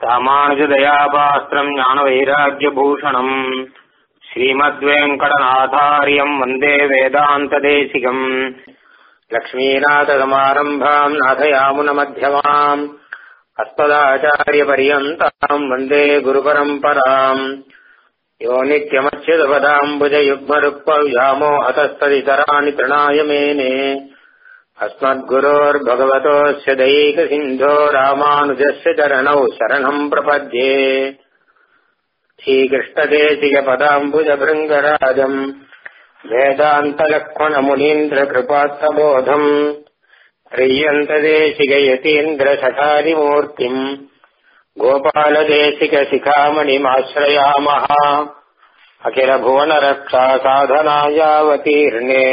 ராமானுஜதயாபாஸ்திரம் ஞானவைராக்கியபூஷணம் ஸ்ரீமத்வேங்கடநாதாரியம் வந்தே வேதாந்ததேசிகம் லக்ஷ்மீநாதசமாரம்பாம் நாதயாமுனமத்தியமாம் अस्मदाचार्यपर्यन्ताम् वन्दे गुरुपरम्पराम् यो नित्यमच्युतपदाम्बुजयुग्मरुक्पव्यामो हतस्तदितराणि तृणाय मेने अस्मद्गुरोर्भगवतोऽस्य दैकसिन्धो रामानुजस्य चरणौ शरणम् प्रपद्ये श्रीकृष्णदेशिकपदाम्बुजभृङ्गराजम् वेदान्तलक्ष्मणमुनीन्द्रकृपात्तबोधम् ह्रियन्तदेशिकयतीन्द्रशठारिमूर्तिम् गोपालदेशिकशिखामणिमाश्रयामः अखिलभुवनरक्षासाधनायावतीर्णे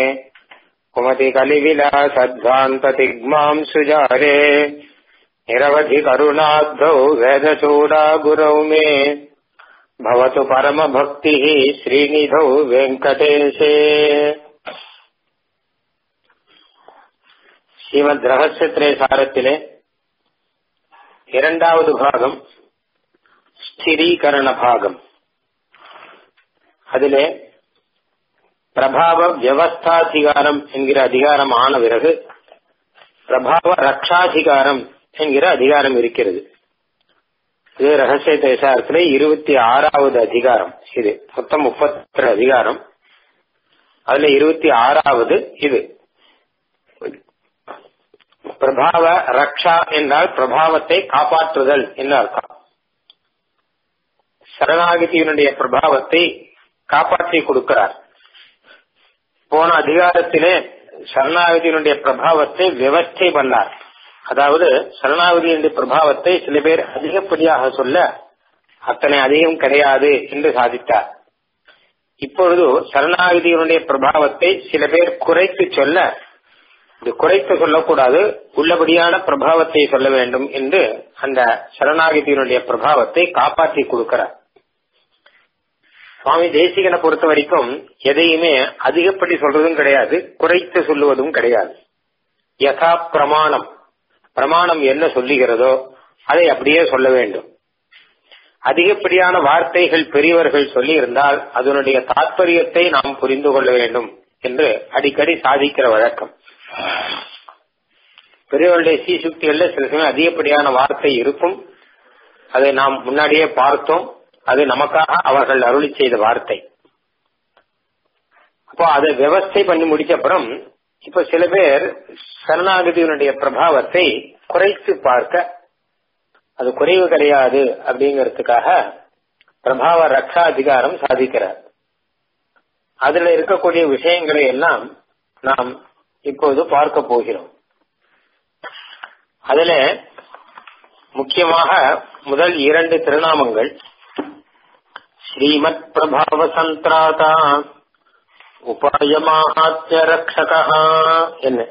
कुमतिकलिविलासध्वान्ततिग्माम् सुजारे निरवधिकरुणाब्धौ वेदचूडा गुरौ मे भवतु परमभक्तिः श्रीनिधौ वेङ्कटेशे ஸ்ரீமத் ரகசியத்திரே சாரத்திலே இரண்டாவது பாகம் ஸ்திரீகரண பாகம் அதிலே பிரபாவ வியவஸ்தாதிகாரம் என்கிற அதிகாரம் ஆன பிறகு பிரபாவ ரக்ஷாதிகாரம் என்கிற அதிகாரம் இருக்கிறது இது ரகசிய தேசாரத்திலே இருபத்தி ஆறாவது அதிகாரம் இது மொத்தம் முப்பத்தி அதிகாரம் அதுல இருபத்தி ஆறாவது இது பிரபாவ ரக்ஷா என்றால் பிரபாவத்தை காப்பாற்றுதல் என்று அர்த்தம் சரணாகதியினுடைய பிரபாவத்தை காப்பாற்றி கொடுக்கிறார் போன அதிகாரத்திலே சரணாகதியினுடைய பிரபாவத்தை விவஸ்தை பண்ணார் அதாவது சரணாகதியினுடைய பிரபாவத்தை சில பேர் அதிகப்படியாக சொல்ல அத்தனை அதிகம் கிடையாது என்று சாதித்தார் இப்பொழுது சரணாகதியினுடைய பிரபாவத்தை சில பேர் குறைத்து சொல்ல இது குறைத்து சொல்லக்கூடாது உள்ளபடியான பிரபாவத்தை சொல்ல வேண்டும் என்று அந்த சரணாகதியினுடைய பிரபாவத்தை காப்பாற்றி கொடுக்கிறார் சுவாமி தேசிகனை பொறுத்த வரைக்கும் எதையுமே அதிகப்படி சொல்றதும் கிடையாது குறைத்து சொல்லுவதும் கிடையாது யதா பிரமாணம் பிரமாணம் என்ன சொல்லுகிறதோ அதை அப்படியே சொல்ல வேண்டும் அதிகப்படியான வார்த்தைகள் பெரியவர்கள் சொல்லி இருந்தால் அதனுடைய தாற்பயத்தை நாம் புரிந்து கொள்ள வேண்டும் என்று அடிக்கடி சாதிக்கிற வழக்கம் பெரியவர்களுடைய சீசுக்திகள்ல சில சமயம் அதிகப்படியான வார்த்தை இருக்கும் அதை நாம் முன்னாடியே பார்த்தோம் அது நமக்காக அவர்கள் அருளி செய்த வார்த்தை அப்போ அதை விவஸ்தை பண்ணி முடிச்ச அப்புறம் இப்ப சில பேர் சரணாகதியினுடைய பிரபாவத்தை குறைத்து பார்க்க அது குறைவு கிடையாது அப்படிங்கறதுக்காக பிரபாவ ரக்ஷா அதிகாரம் சாதிக்கிறார் அதுல இருக்கக்கூடிய விஷயங்களை எல்லாம் நாம் இப்போது பார்க்க போகிறோம் அதுல முக்கியமாக முதல் இரண்டு திருநாமங்கள் ஸ்ரீமத் பிரபாவ சந்திராதா உபாயமாத்திய ரக்ஷகா என்ன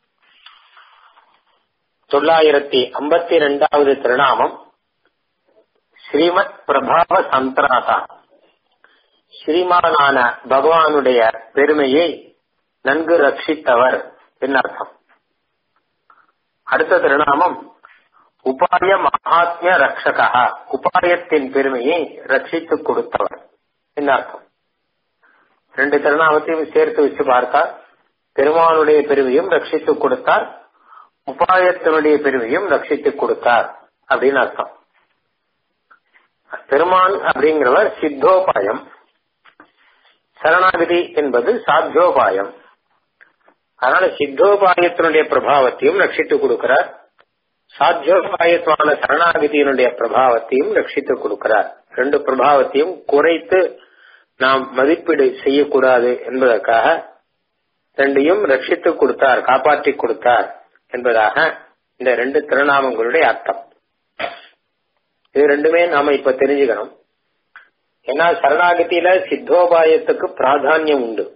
தொள்ளாயிரத்தி ஐம்பத்தி ரெண்டாவது திருநாமம் ஸ்ரீமத் பிரபாவ சந்திராதா ஸ்ரீமானான பகவானுடைய பெருமையை நன்கு ரட்சித்தவர் அர்த்தம் அடுத்த திருநாமம் உபாய மகாத்மிய ரக்ஷகா உபாயத்தின் பெருமையை ரட்சித்துக் கொடுத்தவர் அர்த்தம் ரெண்டு திருநாமத்தையும் சேர்த்து வச்சு பார்த்தால் பெருமானுடைய பெருமையும் ரட்சித்துக் கொடுத்தார் உபாயத்தினுடைய பெருமையும் ரட்சித்துக் கொடுத்தார் அப்படின்னு அர்த்தம் பெருமான் அப்படிங்கிறவர் சித்தோபாயம் சரணாகதி என்பது சாத்தியோபாயம் அதனால சித்தோபாயத்தினுடைய பிரபாவத்தையும் ரட்சித்து கொடுக்கிறார் சாத்தியோபாயத்துவான சரணாகதியினுடைய பிரபாவத்தையும் ரட்சித்து கொடுக்கிறார் ரெண்டு பிரபாவத்தையும் குறைத்து நாம் மதிப்பீடு செய்யக்கூடாது என்பதற்காக ரெண்டையும் ரட்சித்து கொடுத்தார் காப்பாற்றி கொடுத்தார் என்பதாக இந்த ரெண்டு திருநாமங்களுடைய அர்த்தம் இது ரெண்டுமே நாம இப்ப தெரிஞ்சுக்கணும் ஏன்னா சரணாகதியில சித்தோபாயத்துக்கு பிராதானியம் உண்டு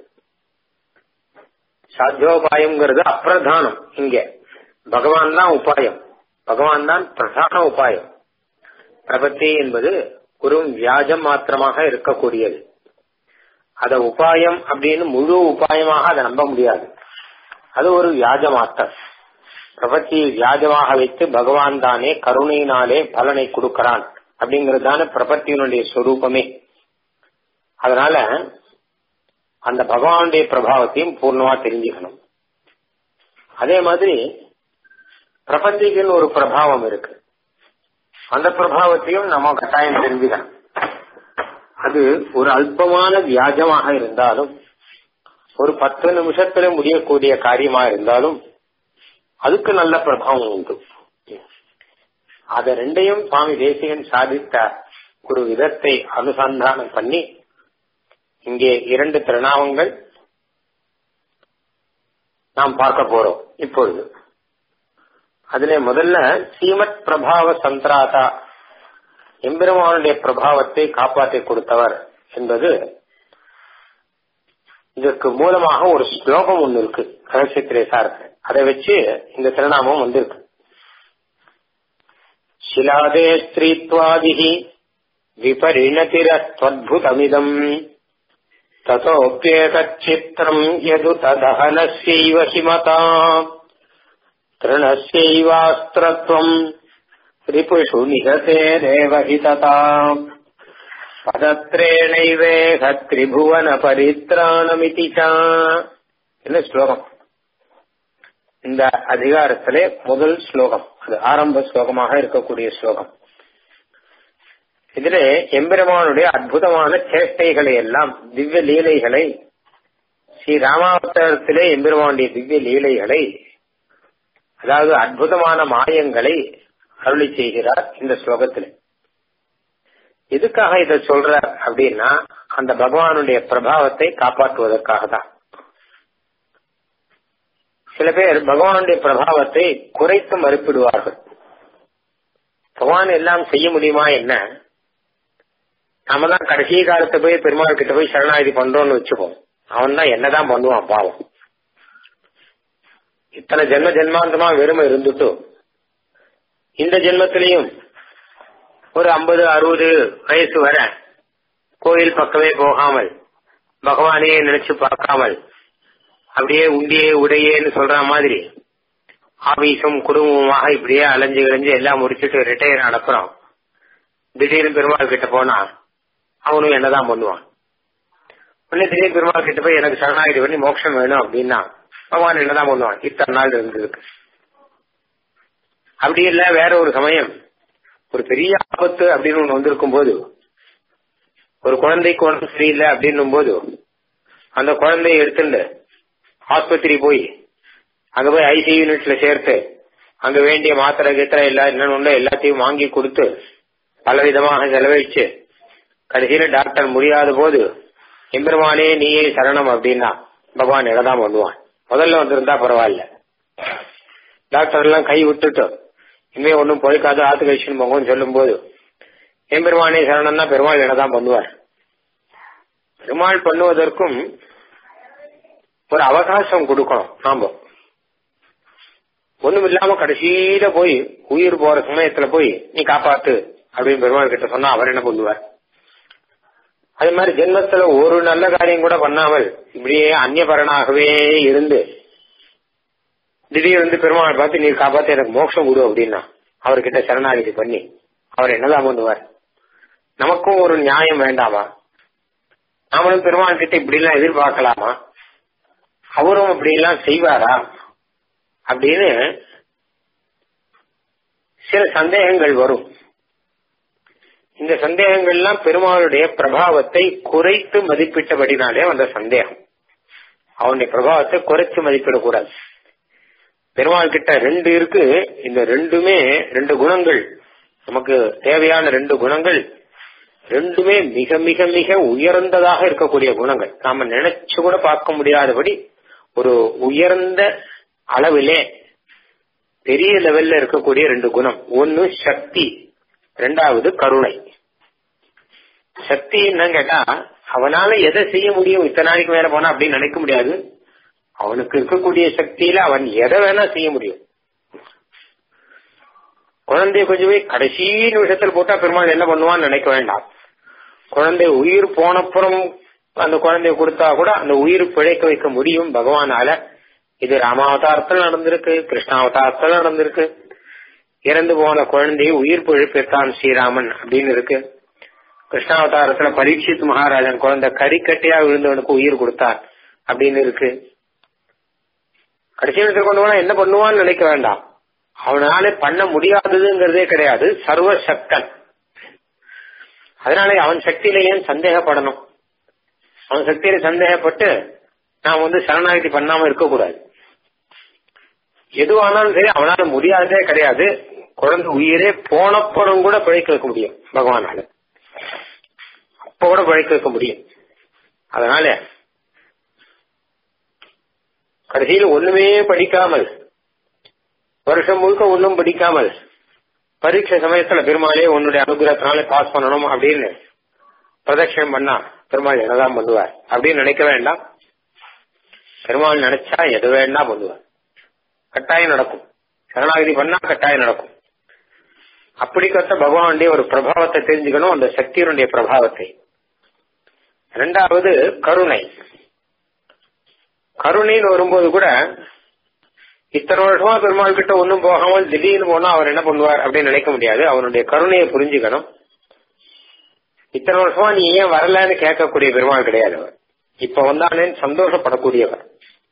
சாத்தியோபாயம்ங்கிறது அப்பிரதானம் இங்க பகவான் தான் உபாயம் பகவான் தான் பிரதான உபாயம் பிரபத்தி என்பது ஒரு வியாஜம் மாத்திரமாக இருக்கக்கூடியது அத உபாயம் அப்படின்னு முழு உபாயமாக அதை நம்ப முடியாது அது ஒரு வியாஜ மாத்திரம் பிரபத்தியை வியாஜமாக வைத்து பகவான் தானே கருணையினாலே பலனை கொடுக்கிறான் அப்படிங்கிறது தானே பிரபத்தியினுடைய ஸ்வரூபமே அதனால அந்த பகவானுடைய பிரபாவத்தையும் பூர்ணமா தெரிஞ்சுக்கணும் அதே மாதிரி பிரபத்திக்குன்னு ஒரு பிரபாவம் இருக்கு அந்த பிரபாவத்தையும் நம்ம கட்டாயம் தெரிஞ்சுக்கணும் அது ஒரு அல்பமான வியாஜமாக இருந்தாலும் ஒரு பத்து நிமிஷத்துல முடியக்கூடிய காரியமா இருந்தாலும் அதுக்கு நல்ல பிரபாவம் உண்டு அத ரெண்டையும் சுவாமி தேசிகன் சாதித்த ஒரு விதத்தை அனுசந்தானம் பண்ணி இங்கே இரண்டு திருநாமங்கள் நாம் பார்க்க போறோம் இப்பொழுது அதுல முதல்ல சீமத் பிரபாவ சந்திராதா எம்பெருமானுடைய பிரபாவத்தை காப்பாற்றி கொடுத்தவர் என்பது இதற்கு மூலமாக ஒரு ஸ்லோகம் ஒண்ணு இருக்கு ரகசியத்திலே சார்க்கு அதை வச்சு இந்த திருநாமம் வந்திருக்கு शिलादे स्त्रीत्वादिः विपरिणतिरस्त्वद्भुतमिदम् ततोऽप्येतच्चित्रम् यदु तदहनस्यैव हिमता तृणस्यैवास्त्रत्वम् रिपुषु निहतेरेव हि तथा पदत्रेणैवेह त्रिभुवनपरित्राणमिति च என்ன ஸ்லோகம் இந்த அதிகாரத்திலே முதல் ஸ்லோகம் அது ஆரம்ப ஸ்லோகமாக இருக்கக்கூடிய ஸ்லோகம் இதிலே எம்பெருமானுடைய அற்புதமான சேஷ்டைகளை எல்லாம் திவ்ய லீலைகளை ஸ்ரீ ராமாவதாரத்திலே எம்பெருமானுடைய திவ்ய லீலைகளை அதாவது அற்புதமான மாயங்களை அருளி செய்கிறார் இந்த ஸ்லோகத்தில் எதுக்காக இதை சொல்றார் அப்படின்னா அந்த பகவானுடைய பிரபாவத்தை காப்பாற்றுவதற்காக தான் சில பேர் பகவானுடைய பிரபாவத்தை குறைத்து மறுப்பிடுவார்கள் பகவான் எல்லாம் செய்ய முடியுமா என்ன நாம தான் கடைசி காலத்தை போய் பெருமாள் கிட்ட போய் சரணாகதி பண்றோம்னு வச்சுப்போம் அவன் தான் என்னதான் பண்ணுவான் பாவம் இத்தனை ஜென்ம ஜென்மாந்தமா வெறுமை இருந்துட்டு இந்த ஜென்மத்திலையும் ஒரு ஐம்பது அறுபது வயசு வர கோயில் பக்கமே போகாமல் பகவானையே நினைச்சு பார்க்காமல் அப்படியே உண்டியே உடையேன்னு சொல்ற மாதிரி ஆபீஸும் குடும்பமாக இப்படியே அலைஞ்சு கலைஞ்சு எல்லாம் முடிச்சுட்டு ரிட்டையர் நடக்கிறோம் திடீர்னு பெருமாள் கிட்ட போனா அவனும் என்னதான் பண்ணுவான் உடனே திடீர்னு பெருமாள் கிட்ட போய் எனக்கு சரணாகிடி பண்ணி மோட்சம் வேணும் அப்படின்னா பகவான் என்னதான் பண்ணுவான் இத்தனை நாள் இருந்ததுக்கு அப்படி இல்ல வேற ஒரு சமயம் ஒரு பெரிய ஆபத்து அப்படின்னு ஒண்ணு வந்திருக்கும் போது ஒரு குழந்தைக்கு உடம்பு சரியில்லை அப்படின்னும் போது அந்த குழந்தைய எடுத்துட்டு ஆஸ்பத்திரி போய் அங்க போய் ஐசி யூனிட்ல சேர்த்து அங்க வேண்டிய மாத்திரை கீத்திரை எல்லாம் என்னன்னு எல்லாத்தையும் வாங்கி கொடுத்து பலவிதமாக செலவழிச்சு கடைசியில டாக்டர் முடியாத போது எம்பெருமானே நீயே சரணம் அப்படின்னா பகவான் இடதான் பண்ணுவான் முதல்ல வந்திருந்தா பரவாயில்ல டாக்டர் எல்லாம் கை விட்டுட்டு இனிமே ஒன்னும் பொழைக்காத ஆத்து கழிச்சுன்னு போங்கன்னு சொல்லும் போது எம்பெருமானே சரணம் தான் பெருமாள் என்னதான் பண்ணுவார் பெருமாள் பண்ணுவதற்கும் ஒரு அவகாசம் கொடுக்கணும் நாம ஒண்ணும் இல்லாம கடைசியில போய் உயிர் போற சமயத்துல போய் நீ காப்பாத்து அப்படின்னு பெருமாள் கிட்ட சொன்னா அவர் என்ன பண்ணுவார் அதே மாதிரி ஜென்மத்துல ஒரு நல்ல காரியம் கூட பண்ணாமல் இப்படியே அந்நியபரனாகவே இருந்து திடீர்னு பெருமாள் பார்த்து நீ காப்பாத்து எனக்கு மோட்சம் கொடு அப்படின்னா அவர்கிட்ட சரணாகிதி பண்ணி அவர் என்னதான் பண்ணுவார் நமக்கும் ஒரு நியாயம் வேண்டாமா நாமளும் பெருமாள் கிட்ட இப்படி எல்லாம் எதிர்பார்க்கலாமா அவரும் அப்படி எல்லாம் செய்வாரா அப்படின்னு சில சந்தேகங்கள் வரும் இந்த சந்தேகங்கள்லாம் பெருமாளுடைய பிரபாவத்தை குறைத்து மதிப்பிட்டபடினாலே வந்த சந்தேகம் அவனுடைய பிரபாவத்தை குறைச்சு மதிப்பிடக்கூடாது பெருமாள் கிட்ட ரெண்டு இருக்கு இந்த ரெண்டுமே ரெண்டு குணங்கள் நமக்கு தேவையான ரெண்டு குணங்கள் ரெண்டுமே மிக மிக மிக உயர்ந்ததாக இருக்கக்கூடிய குணங்கள் நாம நினைச்சு கூட பார்க்க முடியாதபடி ஒரு உயர்ந்த அளவிலே பெரிய லெவல்ல இருக்கக்கூடிய ரெண்டு குணம் ஒன்னு சக்தி ரெண்டாவது கருணை சக்தி என்னன்னு கேட்டா அவனால எதை செய்ய முடியும் இத்தனை நாளைக்கு மேல போனா அப்படின்னு நினைக்க முடியாது அவனுக்கு இருக்கக்கூடிய சக்தியில அவன் எதை வேணா செய்ய முடியும் குழந்தைய கொஞ்சம் போய் கடைசி நிமிஷத்தில் போட்டா பெருமாள் என்ன பண்ணுவான்னு நினைக்க வேண்டாம் குழந்தை உயிர் போனப்புறம் அந்த குழந்தைய கொடுத்தா கூட அந்த உயிர் பிழைக்க வைக்க முடியும் பகவானால இது ராமாவதாரத்தில் நடந்திருக்கு கிருஷ்ணாவதாரத்தில் நடந்திருக்கு இறந்து போன குழந்தையை உயிர் பிழைப்பித்தான் ஸ்ரீராமன் அப்படின்னு இருக்கு கிருஷ்ணாவதாரத்துல பரீட்சித் மகாராஜன் குழந்தை கறிக்கட்டையா விழுந்தவனுக்கு உயிர் கொடுத்தார் அப்படின்னு இருக்கு கடைசி இடத்துல கொண்டு போனா என்ன பண்ணுவான்னு நினைக்க வேண்டாம் அவனால பண்ண முடியாததுங்கிறதே கிடையாது சர்வ சக்தன் அதனால அவன் சக்தியில ஏன் சந்தேகப்படணும் அவன் சக்தியில சந்தேகப்பட்டு நாம் வந்து சரணாகதி பண்ணாம இருக்கக்கூடாது எதுவானாலும் சரி அவனால முடியாததே கிடையாது குழந்தை உயிரே போனப்பறம் கூட பிழைக்க வைக்க முடியும் பகவானால அப்ப கூட பிழைக்க வைக்க முடியும் அதனால கடைசியில் ஒண்ணுமே படிக்காமல் வருஷம் முழுக்க ஒன்றும் படிக்காமல் பரீட்சை சமயத்துல பெருமாளே உன்னுடைய அனுகிரகத்தினால பாஸ் பண்ணணும் அப்படின்னு பிரதட்சணம் பண்ணா பெருமாள் என்னதான் பண்ணுவார் அப்படின்னு நினைக்க வேண்டாம் பெருமாள் நினைச்சா எது வேணா பண்ணுவார் கட்டாயம் நடக்கும் சரணாகதி பண்ணா கட்டாயம் நடக்கும் அப்படிப்பட்ட பகவானுடைய ஒரு பிரபாவத்தை தெரிஞ்சுக்கணும் அந்த சக்தியினுடைய பிரபாவத்தை இரண்டாவது கருணை கருணைன்னு வரும்போது கூட இத்தனை வருஷமா பெருமாள் கிட்ட ஒன்னும் போகாமல் திடீர்னு போனா அவர் என்ன பண்ணுவார் அப்படின்னு நினைக்க முடியாது அவனுடைய கருணையை புரிஞ்சுக்கணும் இத்தனை வருஷமா நீ ஏன் வரலன்னு கேட்கக்கூடிய பெருமாள் கிடையாது அவர் இப்ப வந்தானேன்னு சந்தோஷப்படக்கூடியவர்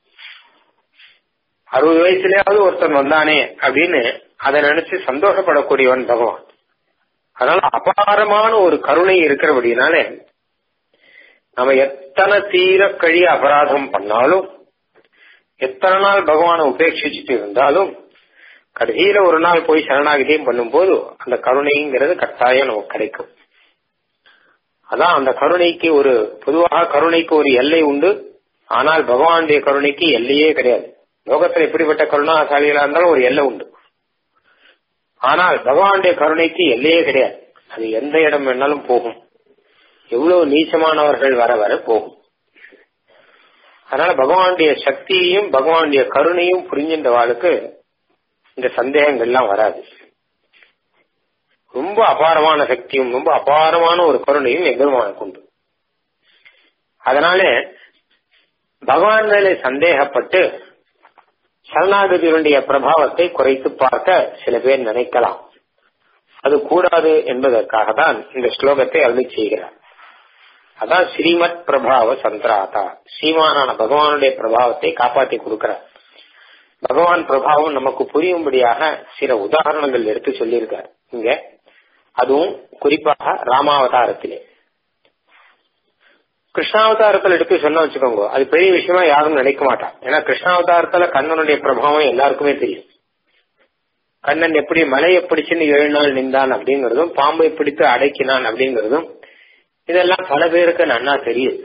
அறுபது வயசுலயாவது ஒருத்தன் வந்தானே அப்படின்னு அதை நினைச்சு சந்தோஷப்படக்கூடியவன் பகவான் அதனால அபாரமான ஒரு கருணை இருக்கிறபடினாலே நம்ம எத்தனை தீர கழி அபராதம் பண்ணாலும் எத்தனை நாள் பகவானை உபேட்சிச்சுட்டு இருந்தாலும் கடைசியில ஒரு நாள் போய் சரணாகிதியும் பண்ணும்போது அந்த கருணைங்கிறது கட்டாயம் நமக்கு கிடைக்கும் அதான் அந்த கருணைக்கு ஒரு பொதுவாக கருணைக்கு ஒரு எல்லை உண்டு ஆனால் பகவானுடைய கருணைக்கு எல்லையே கிடையாது லோகத்துல எப்படிப்பட்ட கருணாசாலிகளா இருந்தாலும் ஒரு எல்லை உண்டு ஆனால் பகவானுடைய கருணைக்கு எல்லையே கிடையாது அது எந்த இடம் வேணாலும் போகும் எவ்வளவு நீச்சமானவர்கள் வர வர போகும் அதனால பகவானுடைய சக்தியையும் பகவானுடைய கருணையும் புரிஞ்சின்ற வாழ்க்கு இந்த சந்தேகங்கள்லாம் வராது ரொம்ப அபாரமான சக்தியும் ரொம்ப அபாரமான ஒரு கருணையும் எம்பெருமானுக்கு உண்டு அதனால பகவான் மேலே சந்தேகப்பட்டு சரணாகதியினுடைய பிரபாவத்தை குறைத்து பார்க்க சில பேர் நினைக்கலாம் அது கூடாது என்பதற்காக தான் இந்த ஸ்லோகத்தை அருளி செய்கிறார் அதான் ஸ்ரீமத் பிரபாவ சந்திராதா ஸ்ரீமானான பகவானுடைய பிரபாவத்தை காப்பாற்றி கொடுக்கிறார் பகவான் பிரபாவம் நமக்கு புரியும்படியாக சில உதாரணங்கள் எடுத்து சொல்லியிருக்கார் இங்க அதுவும் குறிப்பாக ராமாவதாரத்திலே கிருஷ்ணாவதாரத்தில் எடுத்து சொன்ன வச்சுக்கோங்க அது பெரிய விஷயமா யாரும் நினைக்க மாட்டான் ஏன்னா கிருஷ்ணாவதாரத்துல கண்ணனுடைய பிரபாவம் எல்லாருக்குமே தெரியும் கண்ணன் எப்படி மலையை பிடிச்சுன்னு ஏழு நாள் நின்றான் அப்படிங்கறதும் பாம்பை பிடித்து அடக்கினான் அப்படிங்கறதும் இதெல்லாம் பல பேருக்கு நன்னா தெரியுது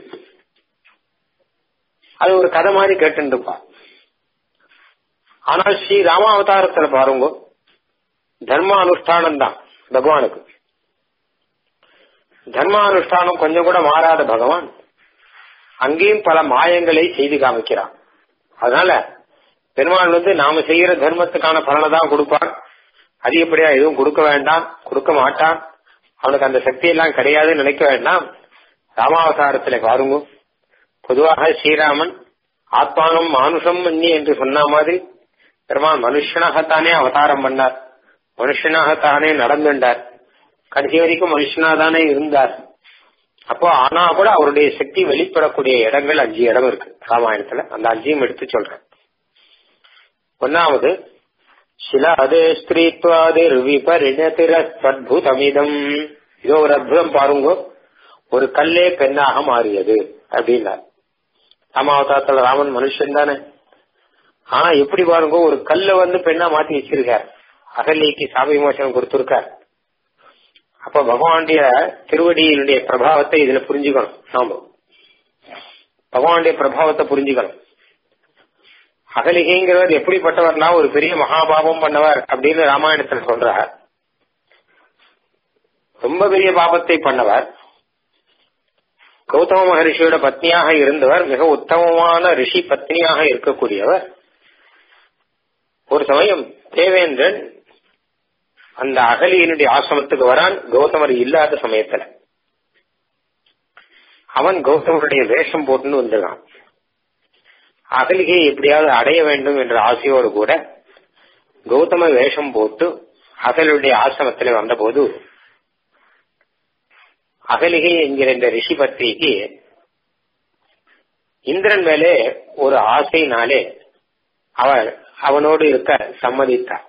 அது ஒரு கதை மாதிரி கேட்டுருப்பா ஆனால் ஸ்ரீ ராமாவதாரத்துல பாருங்க தர்ம அனுஷ்டானம் தான் பகவானுக்கு தர்மானுஷ்டானம் கொஞ்சம் கூட மாறாத பகவான் அங்கேயும் பல மாயங்களை செய்து காமிக்கிறான் அதனால பெருமாள் வந்து நாம செய்யற தர்மத்துக்கான பலனை தான் கொடுப்பான் அதிகப்படியா எதுவும் கொடுக்க வேண்டாம் கொடுக்க மாட்டான் அவனுக்கு அந்த சக்தி எல்லாம் கிடையாதுன்னு நினைக்க வேண்டாம் ராமாவதாரத்துல பாருங்க பொதுவாக ஸ்ரீராமன் ஆத்மானம் மானுஷம் மன்னி என்று சொன்ன மாதிரி பெருமாள் மனுஷனாகத்தானே அவதாரம் பண்ணார் மனுஷனாகத்தானே நடந்துட்டார் கடைசி வரைக்கும் மனுஷனா தானே இருந்தார் அப்போ ஆனா கூட அவருடைய சக்தி வெளிப்படக்கூடிய இடங்கள் அஞ்சு இடம் இருக்கு ராமாயணத்துல அந்த அஞ்சையும் எடுத்து சொல்றேன் ஒன்னாவது சிலாதே ஸ்திரீத்வாதிர் விபரிணதிரத்புதமிதம் இதோ ஒரு அற்புதம் பாருங்க ஒரு கல்லே பெண்ணாக மாறியது அப்படின்னார் ராமாவதாரத்துல ராமன் மனுஷன் தானே ஆனா எப்படி பாருங்க ஒரு கல்ல வந்து பெண்ணா மாத்தி வச்சிருக்கார் அகல்லைக்கு சாப விமோசனம் கொடுத்திருக்கார் அப்ப பகவானுடைய திருவடியினுடைய பிரபாவத்தை இதுல புரிஞ்சுக்கணும் நாம பகவானுடைய பிரபாவத்தை புரிஞ்சுக்கணும் அகலிகைங்கிறவர் எப்படிப்பட்டவர்னா ஒரு பெரிய மகாபாபம் பண்ணவர் அப்படின்னு ராமாயணத்துல சொல்றார் ரொம்ப பெரிய பாபத்தை பண்ணவர் கௌதம மகரிஷியோட பத்னியாக இருந்தவர் மிக உத்தமமான ரிஷி பத்னியாக இருக்கக்கூடியவர் ஒரு சமயம் தேவேந்திரன் அந்த அகலியினுடைய ஆசிரமத்துக்கு வரான் கௌதமர் இல்லாத சமயத்துல அவன் கௌதமருடைய வேஷம் போட்டுன்னு வந்துடுறான் அகலிகையை எப்படியாவது அடைய வேண்டும் என்ற ஆசையோடு கூட கௌதம வேஷம் போட்டு அகலுடைய ஆசிரமத்தில் வந்தபோது அகலிகை என்கிற இந்த ரிஷி பத்திரிக்கு இந்திரன் மேலே ஒரு ஆசையினாலே அவர் அவனோடு இருக்க சம்மதித்தார்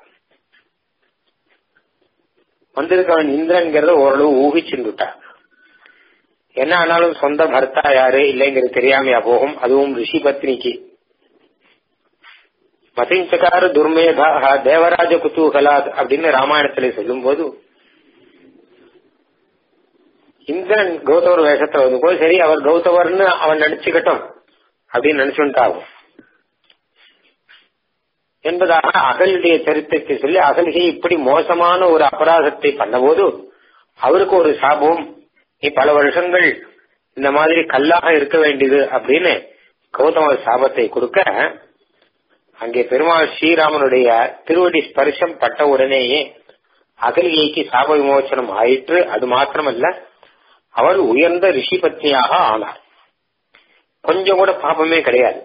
வந்திருக்கவன் இந்திரன்கிறத ஓரளவு ஊகிச்சுட்டார் என்ன ஆனாலும் சொந்த பர்த்தா யாரு இல்லைங்கிறது தெரியாமையா போகும் அதுவும் ரிஷி பத்னிக்கு மசிஞ்சக்கார துர்மேதா தேவராஜ குதூகலாத் அப்படின்னு ராமாயணத்துல சொல்லும் போது இந்திரன் கௌதவர் வேஷத்துல வந்து போது சரி அவர் கௌதவர்னு அவன் நடிச்சுக்கட்டும் அப்படின்னு நினைச்சுட்டாகும் என்பதாக அகலுடைய சரித்திரத்தை சொல்லி அகலிகை இப்படி மோசமான ஒரு அபராதத்தை பண்ணபோது அவருக்கு ஒரு சாபம் நீ பல வருஷங்கள் இந்த மாதிரி கல்லாக இருக்க வேண்டியது அப்படின்னு கௌதம சாபத்தை கொடுக்க அங்கே பெருமாள் ஸ்ரீராமனுடைய திருவடி ஸ்பர்ஷம் பட்ட உடனேயே அகலிகைக்கு சாப விமோச்சனம் ஆயிற்று அது மாத்திரமல்ல அவர் உயர்ந்த ரிஷி பத்னியாக ஆனார் கொஞ்சம் கூட பாபமே கிடையாது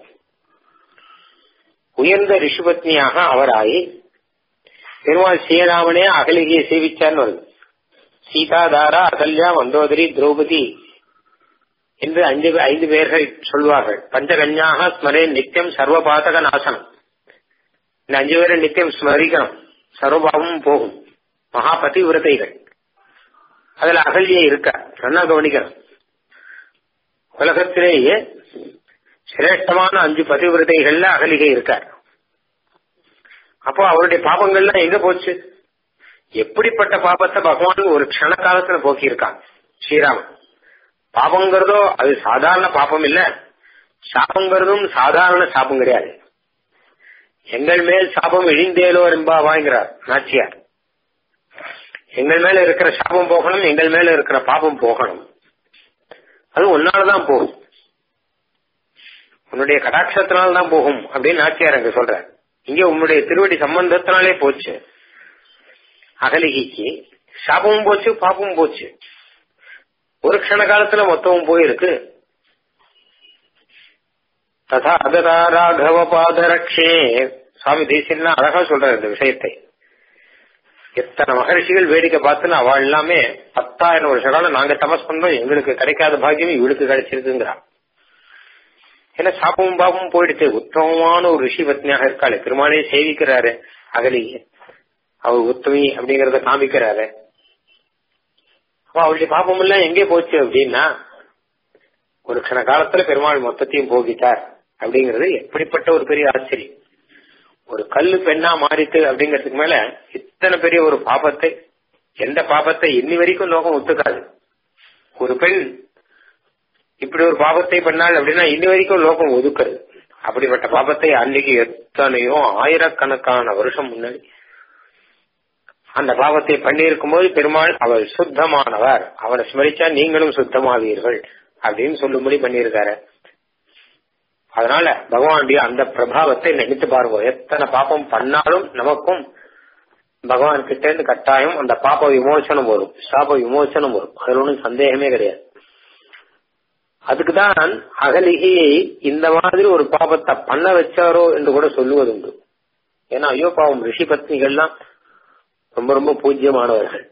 உயர்ந்த ரிஷிபத்னியாக அவர் ஆகி பெருமாள் ஸ்ரீராமனே அகலிகையை சேவிச்சார்னு வருது சீதாதாரா அகல்யா மந்தோதரி திரௌபதி என்று அஞ்சு ஐந்து பேர்கள் சொல்வார்கள் பஞ்சகன்யாக ஸ்மரே நித்தியம் சர்வபாதக நாசனம் இந்த அஞ்சு பேரை நித்தியம் ஸ்மரிக்கணும் சர்வபாவமும் போகும் மகாபதி விரதைகள் அதுல அகல்யே இருக்க நல்லா கவனிக்கணும் உலகத்திலேயே சிரேஷ்டமான அஞ்சு பதிவிரதைகள்ல அகலிகை இருக்கார் அப்போ அவருடைய பாபங்கள்லாம் எங்க போச்சு எப்படிப்பட்ட பாபத்தை பகவான் ஒரு க்ஷண காலத்துல போக்கியிருக்கான் ஸ்ரீராமன் பாபங்கிறதோ அது சாதாரண பாபம் இல்ல சாபங்கிறதும் சாதாரண சாபம் கிடையாது எங்கள் மேல் சாபம் இழிந்தேலோ என்பாவாங்கிறார் நாச்சியார் எங்கள் மேல இருக்கிற சாபம் போகணும் எங்கள் மேல இருக்கிற பாபம் போகணும் அது ஒன்னாலதான் போகும் உன்னுடைய கடாட்சத்தினால தான் போகும் அப்படின்னு நாச்சியார் அங்க சொல்ற இங்க உன்னுடைய திருவடி சம்பந்தத்தினாலே போச்சு அகலிகைக்கு சாபமும் போச்சு பாப்பமும் போச்சு ஒரு க்ஷண காலத்துல மொத்தமும் போயிருக்கு ததா அததா ராகவ பாதரக்ஷே சுவாமி தேசியன்னா அழகா சொல்றாரு இந்த விஷயத்தை எத்தனை மகர்ஷிகள் வேடிக்கை பார்த்துன்னு அவள் எல்லாமே பத்தாயிரம் வருஷ காலம் நாங்க தபஸ் பண்றோம் எங்களுக்கு கிடைக்காத பாக்கியம் இவளுக்கு கிடைச்சிருக்குங்கிறா ஏன்னா சாப்பமும் பாபமும் போயிடுச்சு உத்தமமான ஒரு ரிஷி பத்னியாக இருக்காளே பெருமாளே சேவிக்கிறாரு அகலியே அவர் உத்தமி அப்படிங்கறத காமிக்கிறாரு அப்ப அவளுடைய பாப்பம் எல்லாம் எங்கே போச்சு அப்படின்னா ஒரு கண காலத்துல பெருமாள் மொத்தத்தையும் போகிட்டார் அப்படிங்கறது எப்படிப்பட்ட ஒரு பெரிய ஆச்சரியம் ஒரு கல்லு பெண்ணா மாறிட்டு அப்படிங்கறதுக்கு மேல இத்தனை பெரிய ஒரு பாபத்தை எந்த பாபத்தை இன்னி வரைக்கும் லோகம் ஒத்துக்காது ஒரு பெண் இப்படி ஒரு பாபத்தை பண்ணால் அப்படின்னா இன்னி வரைக்கும் லோகம் ஒதுக்குறது அப்படிப்பட்ட பாபத்தை அன்னைக்கு எத்தனையோ ஆயிரக்கணக்கான வருஷம் முன்னாடி அந்த பாவத்தை பண்ணியிருக்கும் போது பெருமாள் அவர் சுத்தமானவர் அவனை ஸ்மரிச்சா நீங்களும் சுத்தமாவீர்கள் அப்படின்னு சொல்லும்படி பண்ணியிருக்காரு அதனால பகவானுடைய அந்த பிரபாவத்தை நினைத்து பாருங்க எத்தனை பாப்பம் பண்ணாலும் நமக்கும் பகவான் கிட்ட இருந்து கட்டாயம் அந்த பாப்ப விமோசனம் வரும் சாப விமோசனம் வரும் அதுல ஒன்றும் சந்தேகமே கிடையாது அதுக்குதான் அகலிகையை இந்த மாதிரி ஒரு பாபத்தை பண்ண வச்சாரோ என்று கூட சொல்லுவது உண்டு ஏன்னா ஐயோ பாவம் ரிஷி பத்னிகள்லாம் ரொம்ப ரொம்ப பூஜ்யமானவர்கள்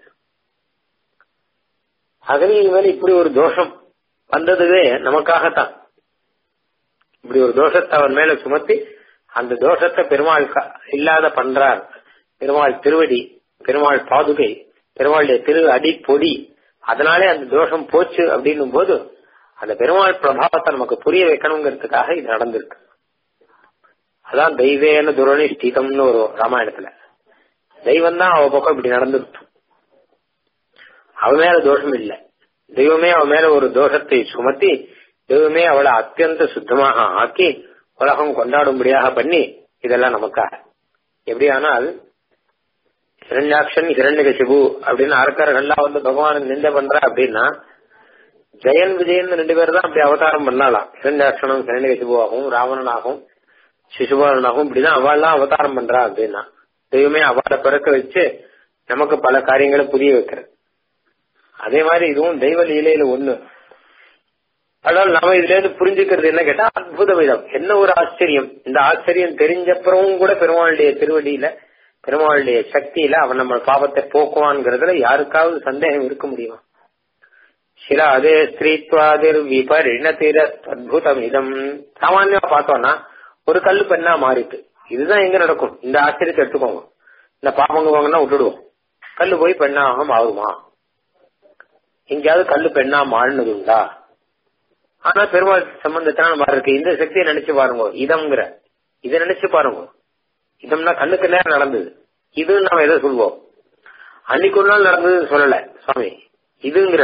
அகலிகை மேல இப்படி ஒரு தோஷம் வந்ததுவே நமக்காகத்தான் இப்படி ஒரு தோஷத்தை அவன் மேல சுமத்தி அந்த தோஷத்தை பெருமாள் இல்லாத பண்றார் பெருமாள் திருவடி பெருமாள் பாதுகை பெருமாளுடைய திரு அடி பொடி அதனாலே அந்த தோஷம் போச்சு அப்படின்னும் போது அந்த பெருமாள் பிரபாவத்தை நமக்கு புரிய வைக்கணுங்கிறதுக்காக இது நடந்திருக்கு அதான் தெய்வேன துரணி ஸ்தீதம்னு ஒரு ராமாயணத்துல தெய்வம் தான் அவ பக்கம் இப்படி நடந்துருச்சு அவ மேல தோஷம் இல்லை தெய்வமே அவ மேல ஒரு தோஷத்தை சுமத்தி தெய்வமே அவளை அத்தியந்த சுத்தமாக ஆக்கி உலகம் கொண்டாடும்படியாக பண்ணி இதெல்லாம் நமக்காக எப்படி ஆனால் ஹிரண்யாக்ஷன் ஹிரண்யகசிபு அப்படின்னு அரக்கர்கள்லாம் வந்து பகவான் நிந்த பண்றா அப்படின்னா ஜெயன் விஜயன் ரெண்டு பேர் தான் அப்படி அவதாரம் பண்ணலாம் ஹிரண்யாட்சனும் ஹிரண்யகசிபுவாகவும் ராவணனாகவும் சிசுபாலனாகவும் இப்படிதான் அவள்லாம் அவதாரம் பண்றா அப்படின்னா தெய்வமே அவளை பிறக்க வச்சு நமக்கு பல காரியங்களை புரிய வைக்கிறது அதே மாதிரி இதுவும் தெய்வ லீலையில ஒண்ணு ஆனால் நாம இதுல இருந்து புரிஞ்சுக்கிறது என்ன கேட்டா அற்புத விதம் என்ன ஒரு ஆச்சரியம் இந்த ஆச்சரியம் தெரிஞ்சப்புறமும் கூட பெருமாளுடைய திருவடியில பெருமாளுடைய சக்தியில அவன் நம்ம பாவத்தை போக்குவான்ங்கிறதுல யாருக்காவது சந்தேகம் இருக்க முடியுமா சில அதே ஸ்திரீத்வாதிர் விபரிணத்திர அத்புதம் இதம் சாமான்யமா பார்த்தோம்னா ஒரு கல்லு பெண்ணா மாறிட்டு இதுதான் எங்க நடக்கும் இந்த ஆச்சரியத்தை எடுத்துக்கோங்க இந்த பாப்பங்க வாங்கன்னா விட்டுடுவோம் கல்லு போய் பெண்ணாக மாறுமா எங்கேயாவது கல்லு பெண்ணா மாறினது உண்டா ஆனா பெருமாள் சம்பந்தத்தினால மாறி இருக்கு இந்த சக்தியை நினைச்சு பாருங்க இதம்ங்கிற இதை நினைச்சு பாருங்க இதம்னா கண்ணுக்கு நேரம் நடந்தது இதுன்னு நாம எதை சொல்வோம் அன்னைக்கு ஒரு நாள் நடந்தது சொல்லல சுவாமி இதுங்கிற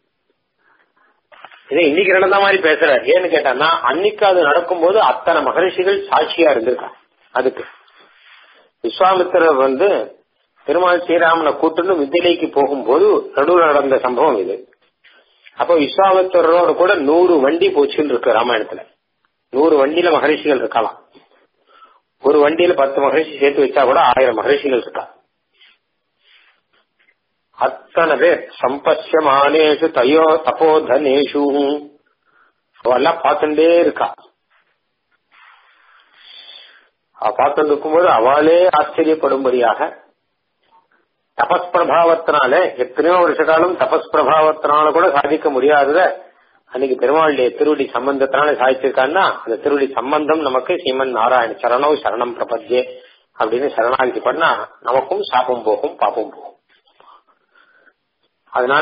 இதை இன்னைக்கு நடந்த மாதிரி பேசுறாரு ஏன்னு கேட்டான்னா அன்னைக்கு அது நடக்கும்போது அத்தனை மகரிஷிகள் சாட்சியா இருந்திருக்கா அதுக்கு விஸ்வாமித்திரர் வந்து பெருமாள் ஸ்ரீராமனை கூட்டுன்னு மித்திலைக்கு போகும்போது நடுவில் நடந்த சம்பவம் இது அப்போ விஸ்வாமித்திரரோட கூட நூறு வண்டி போச்சுன்னு இருக்கு ராமாயணத்துல நூறு வண்டியில மகரிஷிகள் இருக்கலாம் ஒரு வண்டியில பத்து மகரிஷி சேர்த்து வச்சா கூட ஆயிரம் மகரிஷிகள் இருக்கா அத்தனை பேர் சம்பசியமானேஷு தயோ தபோதனேஷு அவெல்லாம் பார்த்துட்டே இருக்கா அவ பார்த்துட்டு இருக்கும்போது அவளே ஆச்சரியப்படும்படியாக தபஸ் பிரபாவத்தினால எத்தனையோ வருஷ காலம் தபஸ் பிரபாவத்தினால கூட சாதிக்க முடியாதத அன்னைக்கு பெருமாளுடைய திருவடி சம்பந்தத்தினால சாதிச்சிருக்கான்னா அந்த திருவடி சம்பந்தம் நமக்கு ஸ்ரீமன் நாராயண சரணோ சரணம் பிரபத்யே அப்படின்னு சரணாகி பண்ணா நமக்கும் சாப்பம் போகும் பாப்பம் போகும் அதனால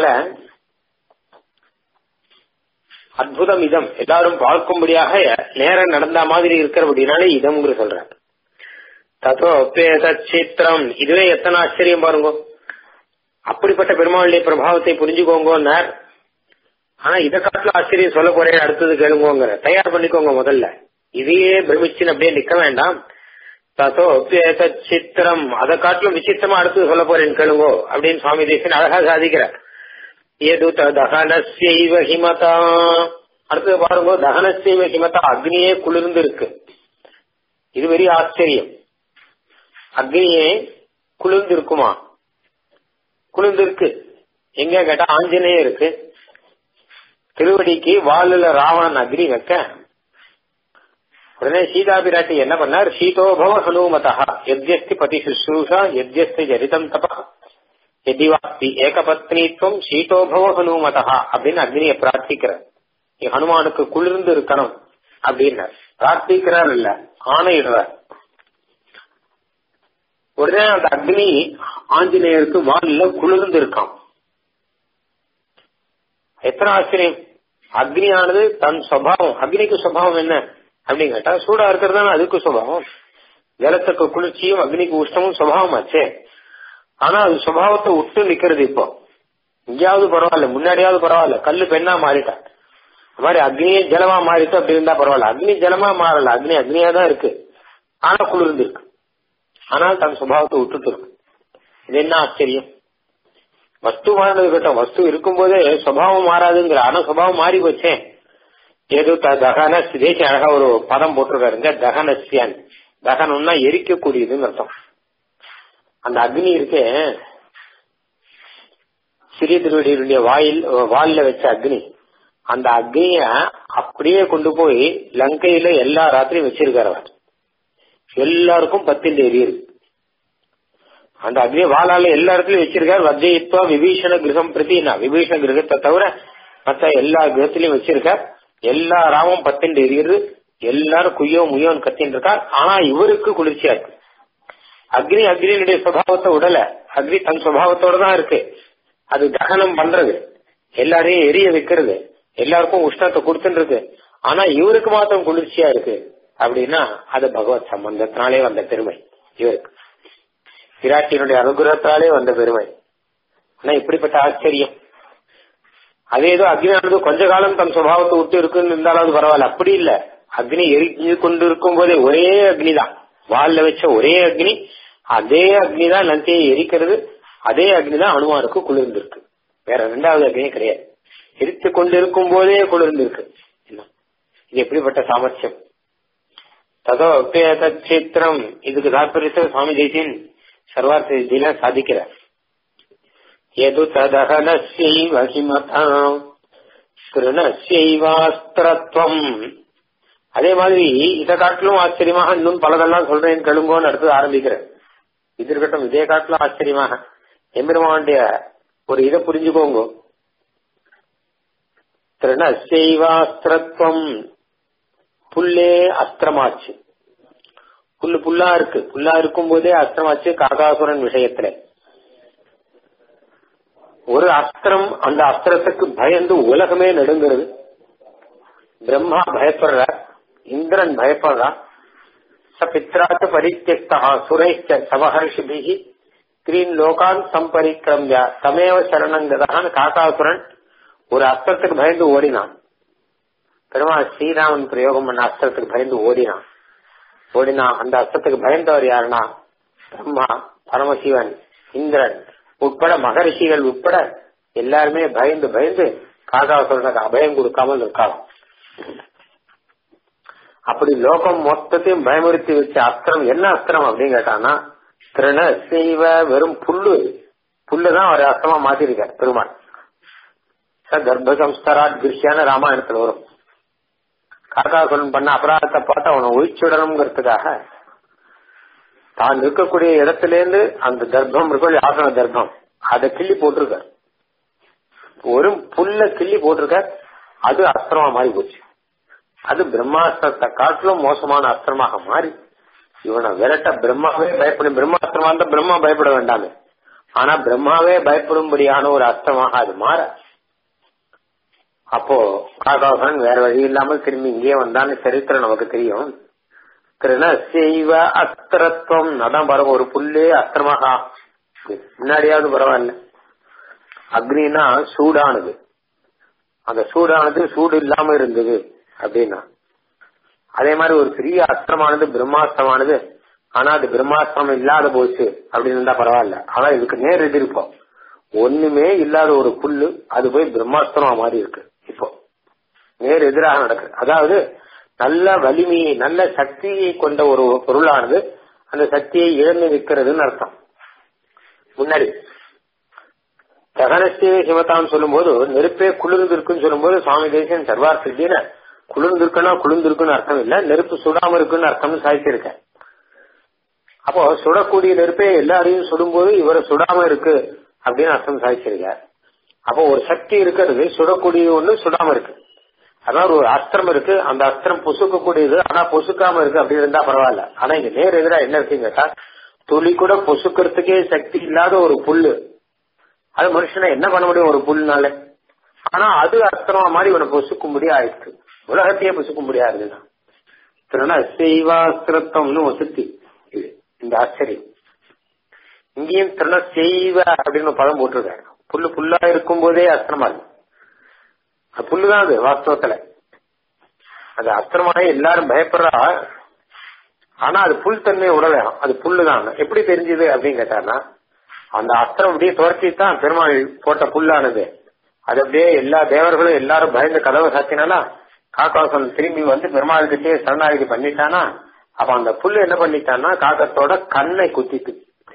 அற்புதம் இதம் எல்லாரும் பார்க்கும்படியாக நேரம் நடந்த மாதிரி இருக்கிறபடினாலே இதம்ங்கிற சொல்றாங்க தத்தோ சித்திரம் இதுவே எத்தனை ஆச்சரியம் பாருங்க அப்படிப்பட்ட பெருமாளுடைய பிரபாவத்தை புரிஞ்சுக்கோங்கன்னார் ஆனா இதை காட்டுல ஆச்சரியம் சொல்ல போறேன் அடுத்தது கேளுங்கோங்கிற தயார் பண்ணிக்கோங்க முதல்ல இதையே பிரமிச்சுன்னு அப்படியே நிக்க வேண்டாம் தத்தோ சித்திரம் அதை காட்டிலும் விசித்திரமா அடுத்தது சொல்ல போறேன் கேளுங்கோ அப்படின்னு சுவாமி தேசன் அழகா சாதிக்கிறார் ஏது தகனசைவ ஹிமதா அடுத்தது பாருங்க தகனசைவ ஹிமதா அக்னியே குளிர்ந்து இருக்கு இது பெரிய ஆச்சரியம் அக்னியே குளிர்ந்து இருக்குமா குளிர்ந்து இருக்கு எங்க கேட்டா ஆஞ்சநேயம் இருக்கு திருவடிக்கு வாழுல ராவணன் அக்னி வைக்க உடனே சீதா பிராட்டி என்ன பண்ணார் சீதோபவ ஹனுமதா எத்யஸ்தி பதி சுশ্ரூஷா எத்யஸ்தி ஜரிதம் தப எதிவாஸ்தி ஏகபத்னித்துவம் சீதோபவ ஹனுமதா அப்படின்னு அக்னியை பிரார்த்திக்கிறார் நீ ஹனுமானுக்கு குளிர்ந்து இருக்கணும் அப்படின்னார் பிரார்த்திக்கிறார் இல்ல ஆணையிடுறார் உடனே அந்த அக்னி ஆஞ்சநேயருக்கு வாலில குளிர்ந்து இருக்கான் எத்தனை ஆச்சரியம் அக்னியானது தன் சுவாவம் அக்னிக்கு சுவாவம் என்ன அப்படின்னு கேட்டா சூடா இருக்கிறது தானே அதுக்கு சுபாவம் ஜலத்துக்கு குளிர்ச்சியும் அக்னிக்கு உஷ்ணமும் சுபாவம் ஆச்சே ஆனா அது சுபாவத்தை விட்டு நிக்கிறது இப்போ இங்கேயாவது பரவாயில்ல முன்னாடியாவது பரவாயில்ல கல்லு பெண்ணா மாறிட்டா அது மாதிரி அக்னியே ஜலமா மாறிட்டு அப்படி இருந்தா பரவாயில்ல அக்னி ஜலமா மாறல அக்னி அக்னியா தான் இருக்கு ஆனா குளிர்ந்து இருக்கு ஆனால் தன் சுபாவத்தை விட்டுட்டு இருக்கு இது என்ன ஆச்சரியம் வஸ்து மாறினது கட்டம் வஸ்து இருக்கும்போதே சுபாவம் மாறாதுங்கிற ஆனா சுபாவம் மாறி போச்சே ஏதோ தகன தேசிய அழகா ஒரு பதம் போட்டிருக்காருங்க தகனசியான் தகனம்னா எரிக்கக்கூடியதுன்னு அர்த்தம் அந்த அக்னி இருக்கே சிறிய திருவடியுடைய வாயில் வால்ல வச்ச அக்னி அந்த அக்னிய அப்படியே கொண்டு போய் லங்கையில எல்லா ராத்திரியும் வச்சிருக்காரு அவர் எல்லாருக்கும் பத்தில் எரியுது அந்த அக்னி வாழால எல்லா இடத்துலயும் வச்சிருக்காரு வஜ்ஜயித்வா விபீஷண கிரகம் பிரதினா விபீஷண கிரகத்தை தவிர மற்ற எல்லா கிரகத்திலயும் வச்சிருக்கார் எல்லா ராமும் பத்தின் எரியுது எல்லாரும் குய்யோ முய்யோன்னு கத்தின்னு இருக்கார் ஆனா இவருக்கு குளிர்ச்சியா இருக்கு அக்னி அக்னியினுடைய சுபாவத்தை உடல அக்னி தன் சுபாவத்தோட தான் இருக்கு அது தகனம் பண்றது எல்லாரையும் எரிய வைக்கிறது எல்லாருக்கும் உஷ்ணத்தை கொடுத்துட்டு இருக்கு ஆனா இவருக்கு மாத்திரம் குளிர்ச்சியா இருக்கு அப்படின்னா அது பகவத் சம்பந்தத்தினாலே வந்த பெருமை இவருக்கு விராட்டியினுடைய அனுகிரகத்தாலே வந்த பெருமை ஆனா இப்படிப்பட்ட ஆச்சரியம் அதே ஏதோ அக்னியானது கொஞ்ச காலம் தன் சுபாவத்தை விட்டு இருக்குன்னு இருந்தாலும் பரவாயில்ல அப்படி இல்ல அக்னி எரிஞ்சு கொண்டு இருக்கும் போதே ஒரே அக்னி தான் வால்ல வச்ச ஒரே அக்னி அதே அக்னி தான் லங்கையை எரிக்கிறது அதே அக்னி தான் அனுமானுக்கு குளிர்ந்து இருக்கு வேற ரெண்டாவது அக்னியே கிடையாது எரித்து கொண்டு இருக்கும் போதே குளிர்ந்து இருக்கு இது எப்படிப்பட்ட சாமர்த்தியம் ததோ சித்திரம் இதுக்கு தாற்பயத்தை சுவாமி ஜெய்சின் சர்வார்த்த இதில சாதிக்கிறார் எது ததகனஸ்யைவ ஹிமதாம் கிருணஸ்யைவாஸ்திரத்வம் அதே மாதிரி இதை காட்டிலும் ஆச்சரியமாக இன்னும் பலதெல்லாம் சொல்றேன் கெளுங்கோன்னு அடுத்து ஆரம்பிக்கிறேன் இது இருக்கட்டும் இதே காட்டிலும் ஆச்சரியமாக எம்பெருமானுடைய ஒரு இதை புரிஞ்சுக்கோங்க திருணசைவாஸ்திரத்துவம் புல்லே அஸ்திரமாச்சு புல்லு புல்லா இருக்கு புல்லா இருக்கும் போதே அஸ்திரமாச்சு காகாசுரன் விஷயத்துல ஒரு அஸ்திரம் அந்த அஸ்திரத்துக்கு பயந்து உலகமே நடுங்கிறது பிரம்மா பயப்படுறார் இந்திரன் பயப்படுறான் ச பித்ராத்து பரித்தியக்தா சுரைச்ச சமஹர்ஷிபிகி ஸ்கிரீன் லோகான் சம்பரிக்கிரம்யா சமேவ சரணங்கதான் காக்காசுரன் ஒரு அஸ்திரத்துக்கு பயந்து ஓடினான் பெருமாள் ஸ்ரீராமன் பிரயோகம் பண்ண அஸ்திரத்துக்கு பயந்து ஓடினான் ஓடினா அந்த அஸ்திரத்துக்கு பயந்தவர் யாருன்னா பிரம்மா பரமசிவன் இந்திரன் உட்பட மகரிஷிகள் உட்பட எல்லாருமே பயந்து பயந்து காகாசுரனுக்கு அபயம் கொடுக்காமல் இருக்கலாம் அப்படி லோகம் மொத்தத்தையும் பயமுறுத்தி வச்ச அஸ்திரம் என்ன அஸ்திரம் அப்படின்னு கேட்டானா திருண செய்வ வெறும் புல்லு புல்லுதான் ஒரு அஸ்திரமா மாத்திருக்கார் பெருமாள் கர்ப்ப சம்ஸ்காராத் கிருஷ்யான ராமாயணத்துல வரும் காக்காசுரன் பண்ண அபராதத்தை பார்த்து அவனை ஒழிச்சுடணுங்கிறதுக்காக தான் இருக்கக்கூடிய இடத்துல இருந்து அந்த தர்ப்பம் இருக்கும் ஆசன தர்ப்பம் அதை கிள்ளி போட்டிருக்க ஒரு புல்ல கிள்ளி போட்டிருக்க அது அஸ்திரமா மாறி போச்சு அது பிரம்மாஸ்திரத்தை காட்டிலும் மோசமான அஸ்திரமாக மாறி இவனை விரட்ட பிரம்மாவே பயப்படும் பிரம்மாஸ்திரமா இருந்தா பிரம்மா பயப்பட வேண்டாமே ஆனா பிரம்மாவே பயப்படும்படியான ஒரு அஸ்திரமாக அது மாற அப்போ காகாசன் வேற வழி இல்லாமல் திரும்பி இங்கே வந்தான்னு சரித்திரம் நமக்கு தெரியும் திருண செய்வ அஸ்திரத்துவம் அதான் பாருங்க ஒரு புல்லே அஸ்திரமாக முன்னாடியாவது பரவாயில்ல அக்னினா சூடானது அந்த சூடானது சூடு இல்லாம இருந்தது அப்படின்னா அதே மாதிரி ஒரு பெரிய அஸ்திரமானது பிரம்மாஸ்திரமானது ஆனா அது பிரம்மாஸ்திரம் இல்லாத போச்சு அப்படின்னு இருந்தா பரவாயில்ல ஆனா இதுக்கு நேர் எதிர்ப்போம் ஒண்ணுமே இல்லாத ஒரு புல்லு அது போய் பிரம்மாஸ்திரமா மாறி இருக்கு இப்போ நேர் எதிராக நடக்குது அதாவது நல்ல வலிமையை நல்ல சக்தியை கொண்ட ஒரு பொருளானது அந்த சக்தியை இழந்து நிற்கிறதுன்னு அர்த்தம் முன்னாடி தகனஸ்தே சிவத்தான்னு சொல்லும்போது நெருப்பே குளிர்ந்திருக்குன்னு சொல்லும்போது சுவாமி தேசன் சர்வார் சித்தின குளிர்ந்திருக்குன்னா குளிர்ந்திருக்குன்னு அர்த்தம் இல்ல நெருப்பு சுடாம இருக்குன்னு அர்த்தம்னு சாதிச்சிருக்கேன் அப்போ சுடக்கூடிய நெருப்பே எல்லாரையும் சுடும்போது இவரை சுடாம இருக்கு அப்படின்னு அர்த்தம் சாதிச்சிருக்கார் அப்போ ஒரு சக்தி இருக்கிறது சுடக்கூடிய ஒண்ணு சுடாம இருக்கு அதாவது ஒரு அஸ்திரம் இருக்கு அந்த அஸ்திரம் பொசுக்கக்கூடியது ஆனா பொசுக்காம இருக்கு அப்படி இருந்தா பரவாயில்ல ஆனா இங்க நேர் எதிரா என்ன இருக்குன்னு கேட்டா துளி கூட பொசுக்கிறதுக்கே சக்தி இல்லாத ஒரு புல்லு அது மனுஷனை என்ன பண்ண முடியும் ஒரு புல்லுனால ஆனா அது அஸ்திரமா மாதிரி இவனை பொசுக்கும்படி ஆயிடுச்சு உலகத்தையே பொசுக்க முடியாதுன்னா திருநா செய்வாஸ்திரத்தம்னு ஒரு சுத்தி இது இந்த ஆச்சரியம் இங்கேயும் திருந செய்வ அப்படின்னு ஒரு பதம் போட்டிருக்காரு புல்லு புல்லா இருக்கும் போதே அஸ்திரமா இருக்கு அது புல்லுதான் அது வாஸ்தவத்துல அது அஸ்திரமாக எல்லாரும் பயப்படுறா ஆனா அது புல் தன்மை உடலாம் அது புல்லுதான் எப்படி தெரிஞ்சது அப்படின்னு கேட்டான்னா அந்த அஸ்திரம் அப்படியே துரத்தி தான் பெருமாள் போட்ட புல்லானது அது அப்படியே எல்லா தேவர்களும் எல்லாரும் பயந்து கதவை சாத்தினாலா காக்காசன் திரும்பி வந்து பெருமாள் கிட்டே சரணாகதி பண்ணிட்டானா அப்ப அந்த புல்லு என்ன பண்ணிட்டான்னா காக்கத்தோட கண்ணை குத்திட்டு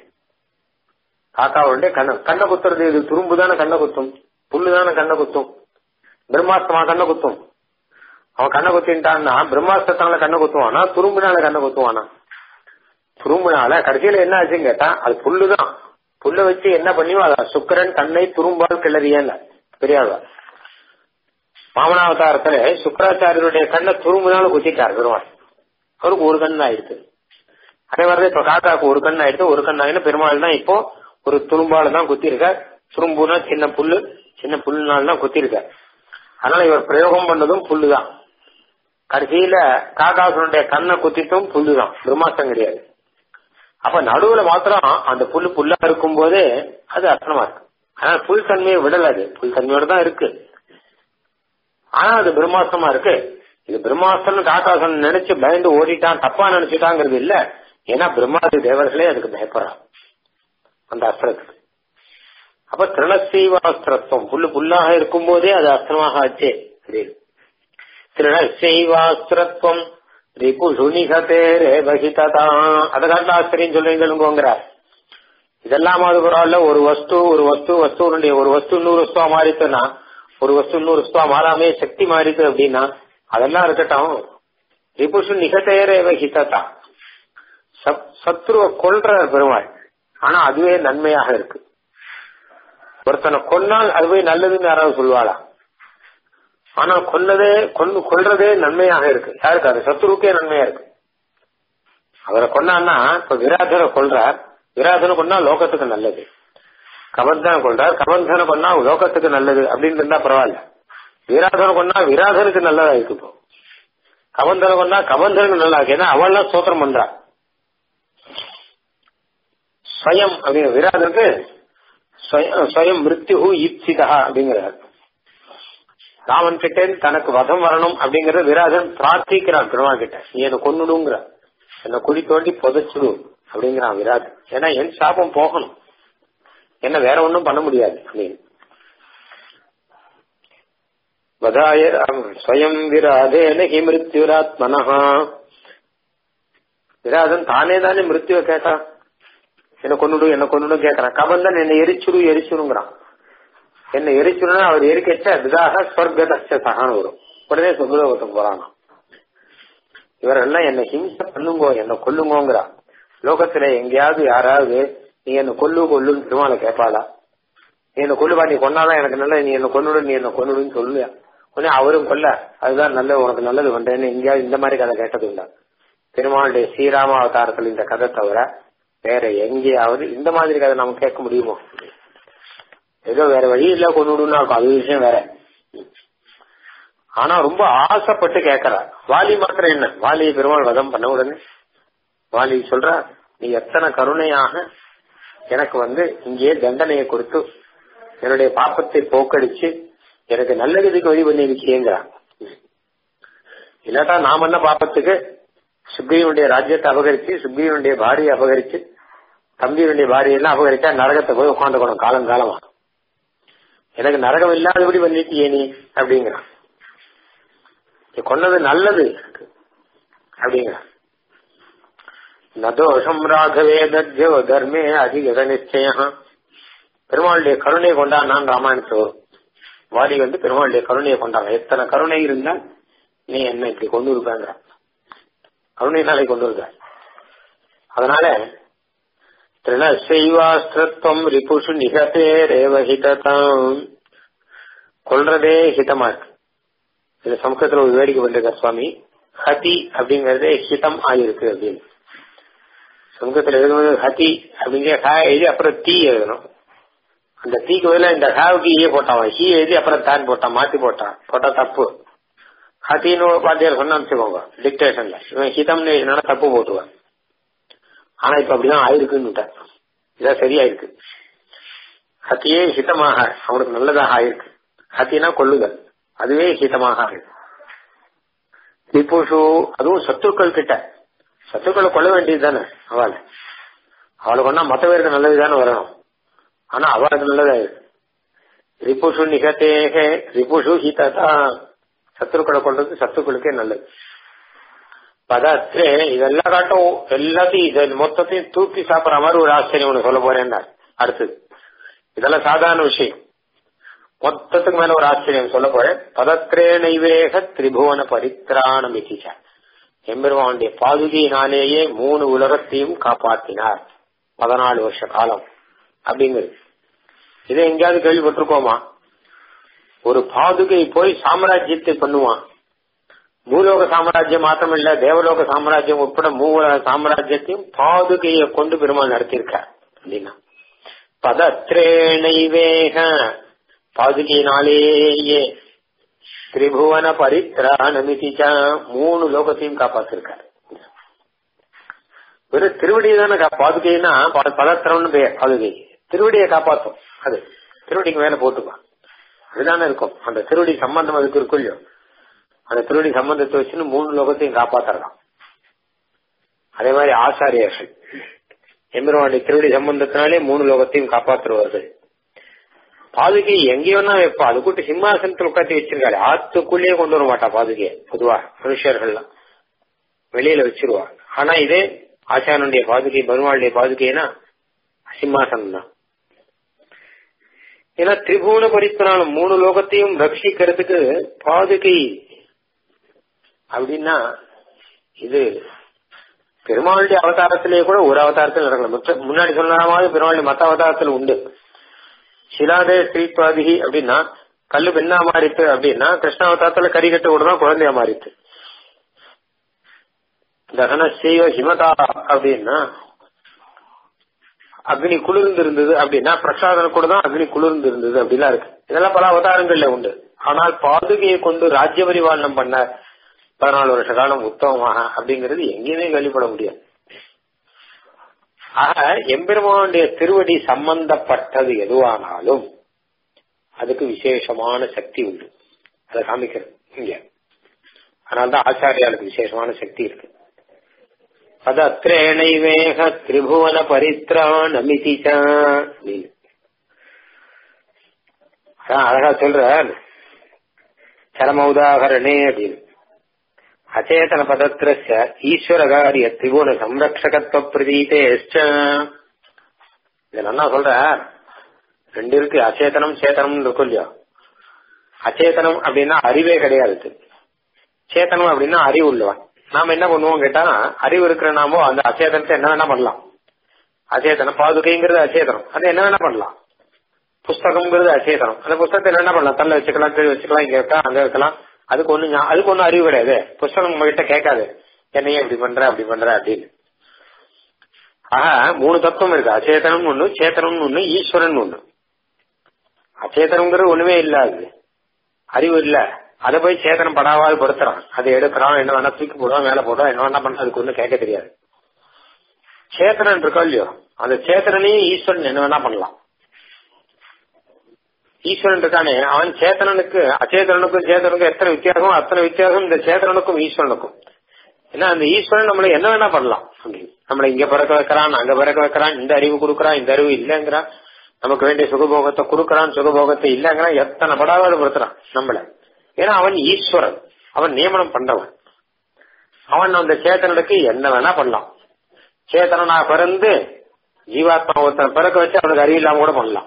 காக்காவுடைய கண்ணை கண்ணை குத்துறது இது துரும்பு தானே கண்ணை குத்தும் புல்லு தானே கண்ணை குத்தும் பிரம்மாஸ்தமா கண்ணை குத்தும் அவன் கண்ணை குத்தின்ட்டான்னா பிரம்மாஸ்திரத்தால கண்ணை குத்துவானா துரும்புனால கண்ணை குத்துவானா துரும்புனால கடைசியில என்ன ஆச்சுன்னு கேட்டா அது புல்லுதான் புல்ல வச்சு என்ன பண்ணியோ அத சுக்கரன் கண்ணை துரும்பால் கிளறியல பெரியாதா வாமனாவதாரத்துல சுக்கராச்சாரியருடைய கண்ணை துரும்புனால குத்திட்டார் பெருமாள் அவருக்கு ஒரு கண் ஆயிடுச்சு அதே மாதிரி இப்ப காக்காக்கு ஒரு கண் ஆயிடுச்சு ஒரு கண் ஆகினா பெருமாள் தான் இப்போ ஒரு துரும்பால தான் குத்திருக்கார் துரும்புனா சின்ன புல்லு சின்ன புல்லுனால தான் குத்திருக்கார் அதனால இவர் பிரயோகம் பண்ணதும் புல்லுதான் கடைசியில காக்காசனுடைய கண்ணை குத்திட்டும் புல்லுதான் பிரம்மாஸ்தம் கிடையாது அப்ப நடுவுல மாத்திரம் அந்த புல்லு புல்லா இருக்கும் போதே அது அர்த்தமா இருக்கு ஆனா புல் தன்மையை விடல அது புல் தன்மையோட தான் இருக்கு ஆனா அது பிரம்மாஸ்தமா இருக்கு இது பிரம்மாஸ்தம் காக்காசன் நினைச்சு பயந்து ஓடிட்டான் தப்பா நினைச்சுட்டாங்கிறது இல்ல ஏன்னா பிரம்மாதி தேவர்களே அதுக்கு பயப்படுறான் அந்த அஸ்திரத்துக்கு அப்ப திருணசைவாஸ்திரத்துவம் புல்லு புல்லாக இருக்கும் போதே அது அஸ்திரமாக ஆச்சே திருணசைவாஸ்திரத்துவம் ரிபு சுனிகதே ரேபகிததா அதை காட்டு ஆச்சரியம் சொல்லுங்கிறார் இதெல்லாம் அது பரவாயில்ல ஒரு வஸ்து ஒரு வஸ்து வஸ்துவனுடைய ஒரு வஸ்து இன்னொரு வஸ்துவா மாறித்துனா ஒரு வஸ்து இன்னொரு வஸ்துவா மாறாமே சக்தி மாறித்து அப்படின்னா அதெல்லாம் இருக்கட்டும் ரிபுஷு நிகதே ரேபகிததா சத்ருவ கொல்ற பெருமாள் ஆனா அதுவே நன்மையாக இருக்கு ஒருத்தனை கொன்னால் அதுவே நல்லதுன்னு யாராவது சொல்லுவாளா ஆனா கொன்னதே கொன்னு கொல்றதே நன்மையாக இருக்கு யாருக்கு அது சத்துருக்கே நன்மையா இருக்கு அவரை கொன்னான்னா இப்ப விராதனை கொல்றார் விராதனை கொன்னா லோகத்துக்கு நல்லது கபந்தனை கொள்றார் கபந்தனை கொன்னா லோகத்துக்கு நல்லது அப்படின்னு இருந்தா பரவாயில்ல விராதனை கொன்னா விராதனுக்கு நல்லதா இருக்கு இப்போ கபந்தனை கொன்னா கபந்தனுக்கு நல்லா இருக்கு ஏன்னா அவள்லாம் ஸ்தோத்திரம் பண்றா ஸ்வயம் அப்படிங்கிற விராதனுக்கு ஸ்வயம் மிருத்யு ஈப்சிதா அப்படிங்கிறார் ராமன் கிட்ட தனக்கு வதம் வரணும் அப்படிங்கறத விராதன் பிரார்த்திக்கிறான் பெருமாள் கிட்ட நீ என்ன கொன்னுடுங்கிற என்ன குழி தோண்டி புதைச்சிடு அப்படிங்கிறான் விராட் ஏன்னா என் சாபம் போகணும் என்ன வேற ஒன்றும் பண்ண முடியாது அப்படின்னு வதாய ஸ்வயம் விராதேன ஹி மிருத்யுராத்மனஹா விராதன் தானே தானே மிருத்யுவை கேட்டான் என்ன கொண்டுடு என்ன கொண்டுடு கேட்கறான் கபந்தன் என்ன எரிச்சுடு எரிச்சுடுங்கிறான் என்ன எரிச்சுடுனா அவர் எரிக்கச்ச அதுதாக சொர்க்கதச்ச சகான்னு வரும் உடனே சொர்க்கலோகத்துக்கு போறானா இவரெல்லாம் என்ன ஹிம்சை பண்ணுங்கோ என்ன கொல்லுங்கோங்கிறா லோகத்துல எங்கேயாவது யாராவது நீ என்ன கொல்லு கொல்லுன்னு திருமால கேட்பாளா நீ என்ன கொல்லுவா நீ கொன்னாதான் எனக்கு நல்லது நீ என்ன கொன்னுடு நீ என்ன கொன்னுடுன்னு சொல்லுவியா உடனே அவரும் கொல்ல அதுதான் நல்லது உனக்கு நல்லது பண்றேன்னு எங்கேயாவது இந்த மாதிரி கதை கேட்டது இல்ல பெருமாளுடைய ஸ்ரீராம அவதாரத்தில் இந்த கதை தவிர வேற எங்கேயாவது இந்த மாதிரி கதை நம்ம கேட்க முடியுமோ ஏதோ வேற வழி இல்ல கொண்டுடுன்னா இருக்கும் அது விஷயம் வேற ஆனா ரொம்ப ஆசைப்பட்டு கேட்கறா வாலி மாத்திரம் என்ன வாலியை பெருமாள் வதம் பண்ண உடனே வாலி சொல்ற நீ எத்தனை கருணையாக எனக்கு வந்து இங்கேயே தண்டனையை கொடுத்து என்னுடைய பாப்பத்தை போக்கடிச்சு எனக்கு நல்ல கதிக்கு வழி பண்ணி இருக்கேங்கிறான் இல்லாட்டா நான் பண்ண பாப்பத்துக்கு சுக்ரீவனுடைய ராஜ்யத்தை அபகரிச்சு சுக்ரீவனுடைய பாரியை அபகரிச்சு தம்பியினுடைய பாரியெல்லாம் அபகரிச்சா நரகத்தை போய் உட்காந்துக்கணும் காலம் காலமா எனக்கு நரகம் இல்லாதபடி பண்ணிட்டியே நீ அப்படிங்கிறான் நீ கொன்னது நல்லது அப்படிங்கிறான் நதோஷம் ராகவே தத்யோ தர்மே அதிகத நிச்சயம் பெருமாளுடைய கருணை கொண்டான் நான் ராமாயணத்து வரும் வாலி வந்து பெருமாளுடைய கருணையை கொண்டாங்க எத்தனை கருணை இருந்தா நீ என்ன இப்படி கொண்டு இருக்காங்க கருணையினாலே கொண்டு இருக்க அதனால திருணசைவாஸ்திரத்துவம் ரிபுஷு நிகத்தே ரேவஹிதம் கொல்றதே ஹிதமா இருக்கு இது சமஸ்கிருதத்துல ஒரு வேடிக்கை பண்ணிருக்க சுவாமி ஹதி அப்படிங்கறதே ஹிதம் ஆயிருக்கு அப்படின்னு சமஸ்கிருதத்துல எழுதும்போது ஹதி அப்படிங்கிற ஹா எழுதி அப்புறம் தீ எழுதணும் அந்த தீக்கு பதிலாக இந்த ஹாவுக்கு ஈ போட்டான் ஹீ எழுதி அப்புறம் தான் போட்டான் மாத்தி போட்டான் போட்டா தப்பு ஹத்தின்னு பாத்தியார் சொன்னா வச்சுக்கோங்க டிக்டேஷன்ல இவன் ஹிதம்னு எழுதினா தப்பு போட்டுவான் ஆனா இப்ப அப்படிதான் ஆயிருக்குன்னு இதான் சரியாயிருக்கு ஹத்தியே ஹிதமாக அவனுக்கு நல்லதாக ஆயிருக்கு ஹத்தினா கொள்ளுதல் அதுவே ஹிதமாக ஆயிருக்கு ரிபுஷு அதுவும் சத்துக்கள் கிட்ட சத்துக்களை கொள்ள வேண்டியது தானே அவள் அவளுக்கு ஒன்னா மத்த பேருக்கு நல்லது தானே வரணும் ஆனா அவளுக்கு நல்லதாயிருக்கு ரிபுஷு நிகத்தேக ரிபுஷு ஹிததா சத்துருக்களை கொள்றது சத்துக்களுக்கே நல்லது பதத்தே இதெல்லாம் காட்டும் எல்லாத்தையும் இதை மொத்தத்தையும் தூக்கி சாப்பிடுற மாதிரி ஒரு ஆச்சரியம் ஒண்ணு சொல்ல போறேன்னா அடுத்தது இதெல்லாம் சாதாரண விஷயம் மொத்தத்துக்கு மேல ஒரு ஆச்சரியம் சொல்ல போறேன் பதத்திரே நைவேக திரிபுவன பரித்ராணம் இச்சிச்சா எம்பெருமானுடைய பாதுகையினாலேயே மூணு உலகத்தையும் காப்பாற்றினார் பதினாலு வருஷ காலம் அப்படிங்கிறது இதை எங்கேயாவது கேள்விப்பட்டிருக்கோமா ஒரு பாதுகை போய் சாம்ராஜ்யத்தை பண்ணுவான் பூலோக சாம்ராஜ்யம் மாத்திரம் இல்ல தேவலோக சாம்ராஜ்யம் உட்பட மூவலக சாம்ராஜ்யத்தையும் பாதுகையை கொண்டு பெருமாள் நடத்தியிருக்கார் அப்படின்னா பதத்ரேணைவேக பாதுகையினாலேயே திரிபுவன பரித்ராணமிதிச்சா மூணு லோகத்தையும் காப்பாத்திருக்காரு வெறும் திருவடியை தானே பாதுகைன்னா பதத்திரம்னு பேர் பாதுகை திருவடியை காப்பாத்தும் அது திருவடிக்கு மேல போட்டுப்பான் அதுதானே இருக்கும் அந்த திருவடி சம்பந்தம் அதுக்கு இருக்கும் இல்லையோ அந்த திருவடி சம்பந்தத்தை வச்சுன்னு மூணு லோகத்தையும் காப்பாத்தரலாம் அதே மாதிரி ஆசாரியர்கள் எம்பெருமானுடைய திருவடி சம்பந்தத்தினாலே மூணு லோகத்தையும் காப்பாற்றுவார்கள் பாதுகை எங்கேயோனா வைப்பா அது கூட்டு சிம்மாசனத்தில் உட்காந்து வச்சிருக்காரு ஆத்துக்குள்ளேயே கொண்டு வர மாட்டா பாதுகையை பொதுவா மனுஷர்கள்லாம் வெளியில வச்சிருவா ஆனா இதே ஆச்சாரனுடைய பாதுகை பெருமாளுடைய பாதுகைனா சிம்மாசனம் தான் ஏன்னா திரிபுவன பரித்தனாலும் மூணு லோகத்தையும் ரட்சிக்கிறதுக்கு பாதுகை அப்படின்னா இது பெருமாளுடைய அவதாரத்திலேயே கூட ஒரு அவதாரத்தில் நடக்கல மற்ற முன்னாடி சொன்ன மாதிரி பெருமாளுடைய மத்த அவதாரத்தில் உண்டு சிலாதே ஸ்ரீத்வாதிகி அப்படின்னா கல்லு பெண்ணா மாறித்து அப்படின்னா கிருஷ்ணாவதாரத்துல கறிகட்டு விடதான் குழந்தையா மாறித்து தகன செய்வ ஹிமதா அப்படின்னா அக்னி குளிர்ந்து இருந்தது அப்படின்னா பிரசாதன கூட தான் அக்னி குளிர்ந்து இருந்தது அப்படிலாம் இருக்கு இதெல்லாம் பல அவதாரங்கள்ல உண்டு ஆனால் பாதுகையை கொண்டு ராஜ்ய பரிபாலனம் பண்ண பதினாலு வருஷ காலம் உத்தமமாக அப்படிங்கிறது எங்கேயுமே கழிப்பட முடியாது ஆக எம்பெருமானுடைய திருவடி சம்பந்தப்பட்டது எதுவானாலும் அதுக்கு விசேஷமான சக்தி உண்டு அதை காமிக்கிறது இங்க அதனால்தான் ஆச்சாரியாளுக்கு விசேஷமான சக்தி இருக்கு பதத்ரேணைவேக திரிபுவன பரித்ராணமிதி அதான் அழகா சொல்ற சரம உதாகரணே அப்படின்னு அச்சேதன பதத்திரஸ்ய ஈஸ்வர காரிய திரிபுவன சம்ரக்ஷகத்துவ பிரதீதேஷ்ட இத நல்லா சொல்ற ரெண்டு இருக்கு அச்சேதனம் சேத்தனம் இருக்கும் இல்லையா அச்சேதனம் அப்படின்னா அறிவே கிடையாது சேத்தனம் அப்படின்னா அறிவு உள்ளவன் நாம என்ன பண்ணுவோம் கேட்டா அறிவு இருக்கிற நாமோ அந்த அச்சேதனத்தை என்ன வேணா பண்ணலாம் அச்சேதனம் பாதுகைங்கிறது அச்சேதனம் அது என்ன வேணா பண்ணலாம் புஸ்தகம்ங்கிறது அச்சேதனம் அந்த புஸ்தகத்தை என்ன பண்ணலாம் தள்ள வச்சுக்கலாம் கீழே வச்சுக்கலாம் இங்க வைக்கலாம் அங்க வைக்கலாம் அதுக்கு ஒண்ணு அதுக்கு ஒன்னும் அறிவு கிடையாது புஸ்தகம் நம்ம கிட்ட கேட்காது என்னையே இப்படி பண்ற அப்படி பண்ற அப்படின்னு ஆக மூணு தத்துவம் இருக்கு அச்சேதனம் ஒண்ணு சேத்தனம் ஒண்ணு ஈஸ்வரன் ஒண்ணு அச்சேதனம்ங்கிறது ஒண்ணுமே இல்லாது அறிவு இல்ல அதை போய் சேதனம் படாவாது படுத்துறான் அதை எடுக்கிறான் என்ன வேணா தூக்கி போடுவான் மேல போடுவான் என்ன வேணா பண்ண அதுக்கு ஒண்ணு கேட்க தெரியாது சேத்தனன் இருக்கா இல்லையோ அந்த சேத்தனையும் ஈஸ்வரன் என்ன வேணா பண்ணலாம் ஈஸ்வரன் இருக்கானே அவன் சேத்தனனுக்கு அச்சேதனனுக்கும் சேத்தனுக்கும் எத்தனை வித்தியாசம் அத்தனை வித்தியாசம் இந்த சேத்தனனுக்கும் ஈஸ்வரனுக்கும் ஏன்னா அந்த ஈஸ்வரன் நம்மளை என்ன வேணா பண்ணலாம் அப்படின்னு நம்மளை இங்க பிறக்க வைக்கிறான் அங்க பிறக்க வைக்கிறான் இந்த அறிவு கொடுக்கறான் இந்த அறிவு இல்லங்கிறான் நமக்கு வேண்டிய சுகபோகத்தை கொடுக்கறான் சுகபோகத்தை இல்லங்கிறான் எத்தனை படாவது படுத்துறான் நம்மள ஏன்னா அவன் ஈஸ்வரன் அவன் நியமனம் பண்றவன் அவன் அந்த சேத்தனுக்கு என்ன வேணா பண்ணலாம் சேத்தனா பிறந்து ஜீவாத்மா ஒருத்தன் பிறக்க வச்சு அவனுக்கு அறிவு இல்லாம கூட பண்ணலாம்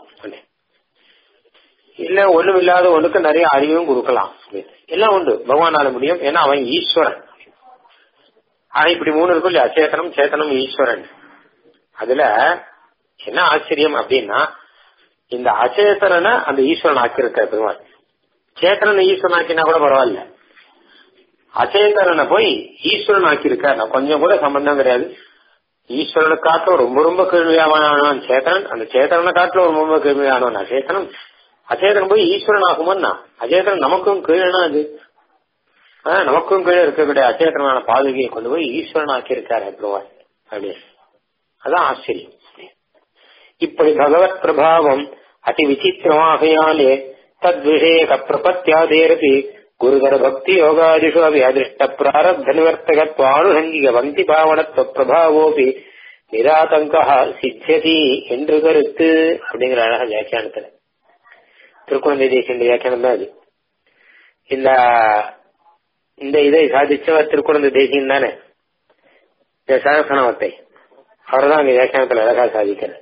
இல்ல ஒண்ணும் இல்லாத ஒண்ணுக்கு நிறைய அறிவும் கொடுக்கலாம் எல்லாம் உண்டு பகவானால முடியும் ஏன்னா அவன் ஈஸ்வரன் ஆனா இப்படி மூணு இருக்கும் இல்லையா அச்சேதனம் சேத்தனம் ஈஸ்வரன் அதுல என்ன ஆச்சரியம் அப்படின்னா இந்த அச்சேதனனை அந்த ஈஸ்வரன் ஆக்கியிருக்க பெருமாள் சேத்தனனை ஈஸ்வரன் ஆக்கினா கூட பரவாயில்ல அச்சேதனனை போய் ஈஸ்வரன் ஆக்கியிருக்கார் கொஞ்சம் கூட சம்பந்தம் கிடையாது ஈஸ்வரனை காட்டிலும் ரொம்ப ரொம்ப கேள்வியானவன் சேத்தனன் அந்த சேத்தனனை காட்டிலும் ரொம்ப ரொம்ப கேள்வியானவன் அச்சேதனம் அச்சேதனம் போய் ஈஸ்வரன் ஆகுமன்னா அச்சேதனம் நமக்கும் கீழனா அது நமக்கும் கீழே இருக்கக்கூடிய அச்சேதனமான பாதுகையை கொண்டு போய் ஈஸ்வரன் ஆக்கியிருக்காரு பெருமாள் அப்படின்னு அதான் ஆச்சரியம் இப்படி பகவத் பிரபாவம் அதி விசித்திரமாகையாலே தத்விஷேக பிரபத்தியாதேரபி குருதர பக்தி யோகாதிஷு அபி அதிருஷ்ட பிராரப்த நிவர்த்தகத்வானுசங்கிக வந்தி பாவனத்துவ பிரபாவோபி நிராதங்கா சித்தியதி என்று கருத்து அப்படிங்கிற அழக வியாக்கியானத்துல திருக்குழந்தை தேசிய வியாக்கியானம் தான் அது இந்த இந்த இதை சாதிச்சவர் திருக்குழந்தை தேசியம் தானே இந்த சகசனவத்தை அவர் தான் அந்த வியாக்கியானத்துல அழகா சாதிக்கிறார்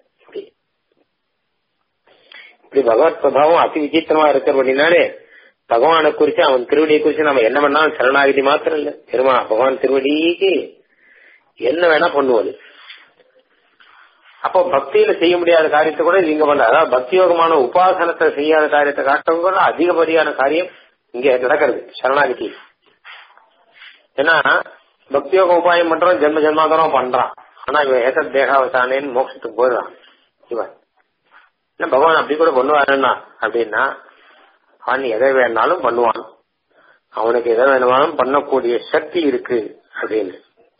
இப்படி பகவத் பிரபாவம் அதி விசித்திரமா இருக்கிறபடினாலே பகவானை குறிச்சு அவன் திருவடியை குறிச்சு நம்ம என்ன பண்ணாலும் சரணாகிதி மாத்திரம் இல்ல பெருமா பகவான் திருவடிக்கு என்ன வேணா பண்ணுவது அப்போ பக்தியில செய்ய முடியாத காரியத்தை கூட இங்க பண்ண அதாவது பக்தியோகமான உபாசனத்தை செய்யாத காரியத்தை காட்டவும் கூட அதிகப்படியான காரியம் இங்க நடக்கிறது சரணாகிதி ஏன்னா பக்தியோக உபாயம் பண்றோம் ஜென்ம ஜென்மாந்தரம் பண்றான் ஆனா இவன் ஏத்த தேகாவசானேன்னு மோட்சத்துக்கு போயிடுறான் இவன் இல்ல பகவான் அப்படி கூட பண்ணுவாருன்னா அப்படின்னா அவன் எதை வேணாலும் பண்ணுவான் அவனுக்கு எதை வேணுமாலும் பண்ணக்கூடிய சக்தி இருக்கு அப்படின்னு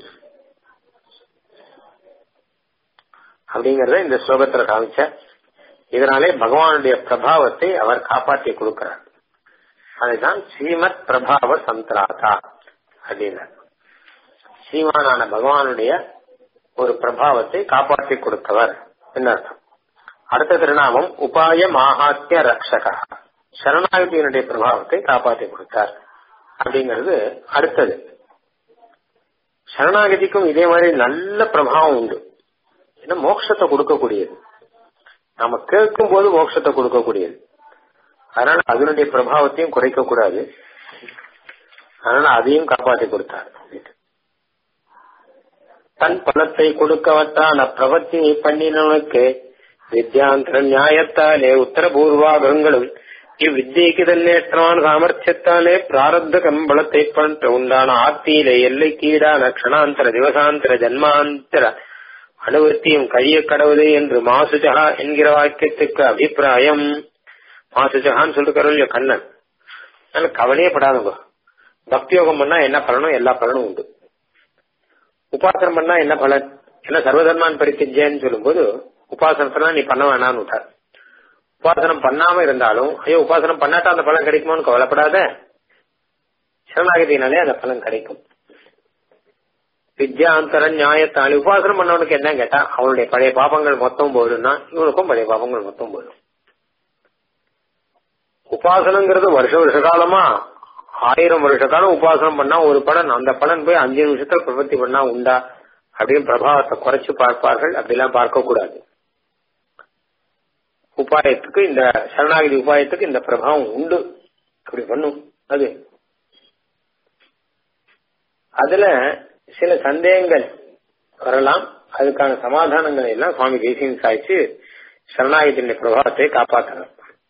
அப்படிங்கறத இந்த ஸ்லோகத்துல காமிச்ச இதனாலே பகவானுடைய பிரபாவத்தை அவர் காப்பாற்றி கொடுக்கிறார் அதுதான் ஸ்ரீமத் பிரபாவ சந்திராதா அப்படின்னார் ஸ்ரீமானான பகவானுடைய ஒரு பிரபாவத்தை காப்பாற்றி கொடுத்தவர் என்ன அர்த்தம் அடுத்த திருநாமம் உபாய மாஹாத்திய ரக்ஷகா சரணாகதியினுடைய பிரபாவத்தை காப்பாற்றி கொடுத்தார் அப்படிங்கிறது அடுத்தது சரணாகதிக்கும் இதே மாதிரி நல்ல பிரபாவம் உண்டு ஏன்னா மோட்சத்தை கொடுக்கக்கூடியது நாம கேட்கும் போது மோட்சத்தை கொடுக்கக்கூடியது அதனால அதனுடைய பிரபாவத்தையும் குறைக்க கூடாது அதனால அதையும் காப்பாற்றி கொடுத்தார் தன் பலத்தை கொடுக்கவத்தான பிரவர்த்தியை பண்ணினவனுக்கு வித்யாந்திர நியாயத்தாலே உத்தரபூர்வாகங்களும் இவ்வித்தியைக்கு தன்னேற்றமான சாமர்த்தியத்தாலே பிராரப்த கம்பளத்தை பண்ற உண்டான ஆத்தியிலே எல்லைக்கீடான க்ஷணாந்தர திவசாந்தர ஜன்மாந்தர அனுவர்த்தியும் கைய கடவுளே என்று மாசுஜகா என்கிற வாக்கியத்துக்கு அபிப்பிராயம் மாசுஜகான்னு சொல்லிருக்காரு கண்ணன் அதனால கவலையே படாதுங்க பக்தியோகம் பண்ணா என்ன பலனும் எல்லா பலனும் உண்டு உபாசனம் பண்ணா என்ன பலன் என்ன சர்வதர்மான் பரித்திஜேன்னு சொல்லும்போது உபாசனத்தெல்லாம் நீ பண்ண வேணாம்னு விட்டார் உபாசனம் பண்ணாம இருந்தாலும் ஐயோ உபாசனம் பண்ணாட்டா அந்த பலன் கிடைக்குமோன்னு கவலைப்படாத சரணாகதினாலே அந்த பலன் கிடைக்கும் வித்யாந்தர நியாயத்தால் உபாசனம் பண்ணவனுக்கு என்ன கேட்டா அவனுடைய பழைய பாபங்கள் மொத்தம் போயிடும்னா இவனுக்கும் பழைய பாபங்கள் மொத்தம் போயிடும் உபாசனங்கிறது வருஷ வருஷ காலமா ஆயிரம் வருஷ காலம் உபாசனம் பண்ணா ஒரு பலன் அந்த பலன் போய் அஞ்சு நிமிஷத்துல பிரபத்தி பண்ணா உண்டா அப்படின்னு பிரபாவத்தை குறைச்சு பார்ப்பார்கள் அப்படிலாம் பார்க்க கூடாது உபாயத்துக்கு இந்த சரணாகதி உபாயத்துக்கு இந்த பிரபாவம் உண்டு அப்படி பண்ணும் அது அதுல சில சந்தேகங்கள் வரலாம் அதுக்கான சமாதானங்களை எல்லாம் சுவாமி தேசியம் சாய்ச்சு சரணாகத்தின் பிரபாவத்தை காப்பாற்றணும்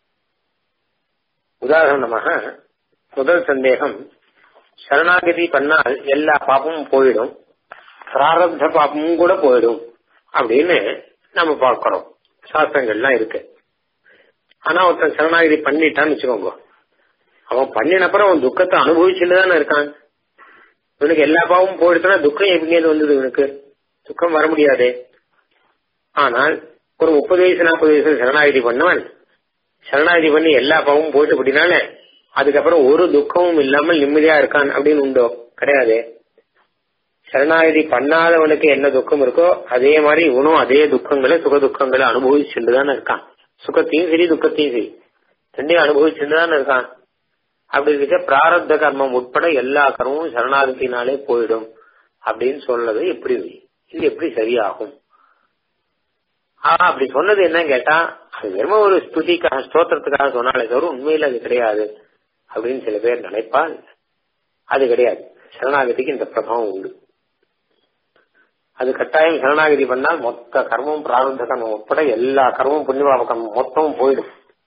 உதாரணமாக முதல் சந்தேகம் சரணாகதி பண்ணால் எல்லா பாப்பமும் போயிடும் பிராரப்த பாப்பமும் கூட போயிடும் அப்படின்னு நம்ம பார்க்கிறோம் சாஸ்திரங்கள்லாம் இருக்கு ஆனா ஒருத்தன் சரணாகதி பண்ணிட்டான்னு வச்சுக்கோங்க அவன் பண்ணினப்புறம் அவன் துக்கத்தை அனுபவிச்சுட்டு தானே இருக்கான் இவனுக்கு எல்லா பாவமும் போயிடுச்சுன்னா துக்கம் எங்கேருந்து வந்தது இவனுக்கு துக்கம் வர முடியாதே ஆனால் ஒரு முப்பது வயசு நாற்பது வயசு சரணாகதி பண்ணவன் சரணாகதி பண்ணி எல்லா பாவமும் போயிட்டு அப்படின்னால அதுக்கப்புறம் ஒரு துக்கமும் இல்லாமல் நிம்மதியா இருக்கான் அப்படின்னு உண்டோ கிடையாது சரணாகதி பண்ணாதவனுக்கு என்ன துக்கம் இருக்கோ அதே மாதிரி இவனும் அதே துக்கங்களை சுக துக்கங்களை அனுபவிச்சுட்டு தானே இருக்கான் சுகத்தையும் சரி துக்கத்தையும் சரி ரெண்டையும் அனுபவிச்சுட்டு தானே இருக்கான் அப்படி இருக்க பிராரப்த கர்மம் உட்பட எல்லா கர்மமும் சரணாகத்தினாலே போயிடும் அப்படின்னு சொன்னது எப்படி இது எப்படி சரியாகும் ஆனா அப்படி சொன்னது என்ன கேட்டா அது வெறும் ஒரு ஸ்துதிக்காக ஸ்தோத்திரத்துக்காக சொன்னாலே தவிர உண்மையில அது கிடையாது அப்படின்னு சில பேர் நினைப்பால் அது கிடையாது சரணாகதிக்கு இந்த பிரபாவம் உண்டு அது கட்டாயம் சரணாகதி பண்ணால் மொத்த கர்மம் பிராரப்த கர்மம் உட்பட எல்லா கர்மமும் புண்ணியபாப கர்மம் மொத்தமும் போயிடும்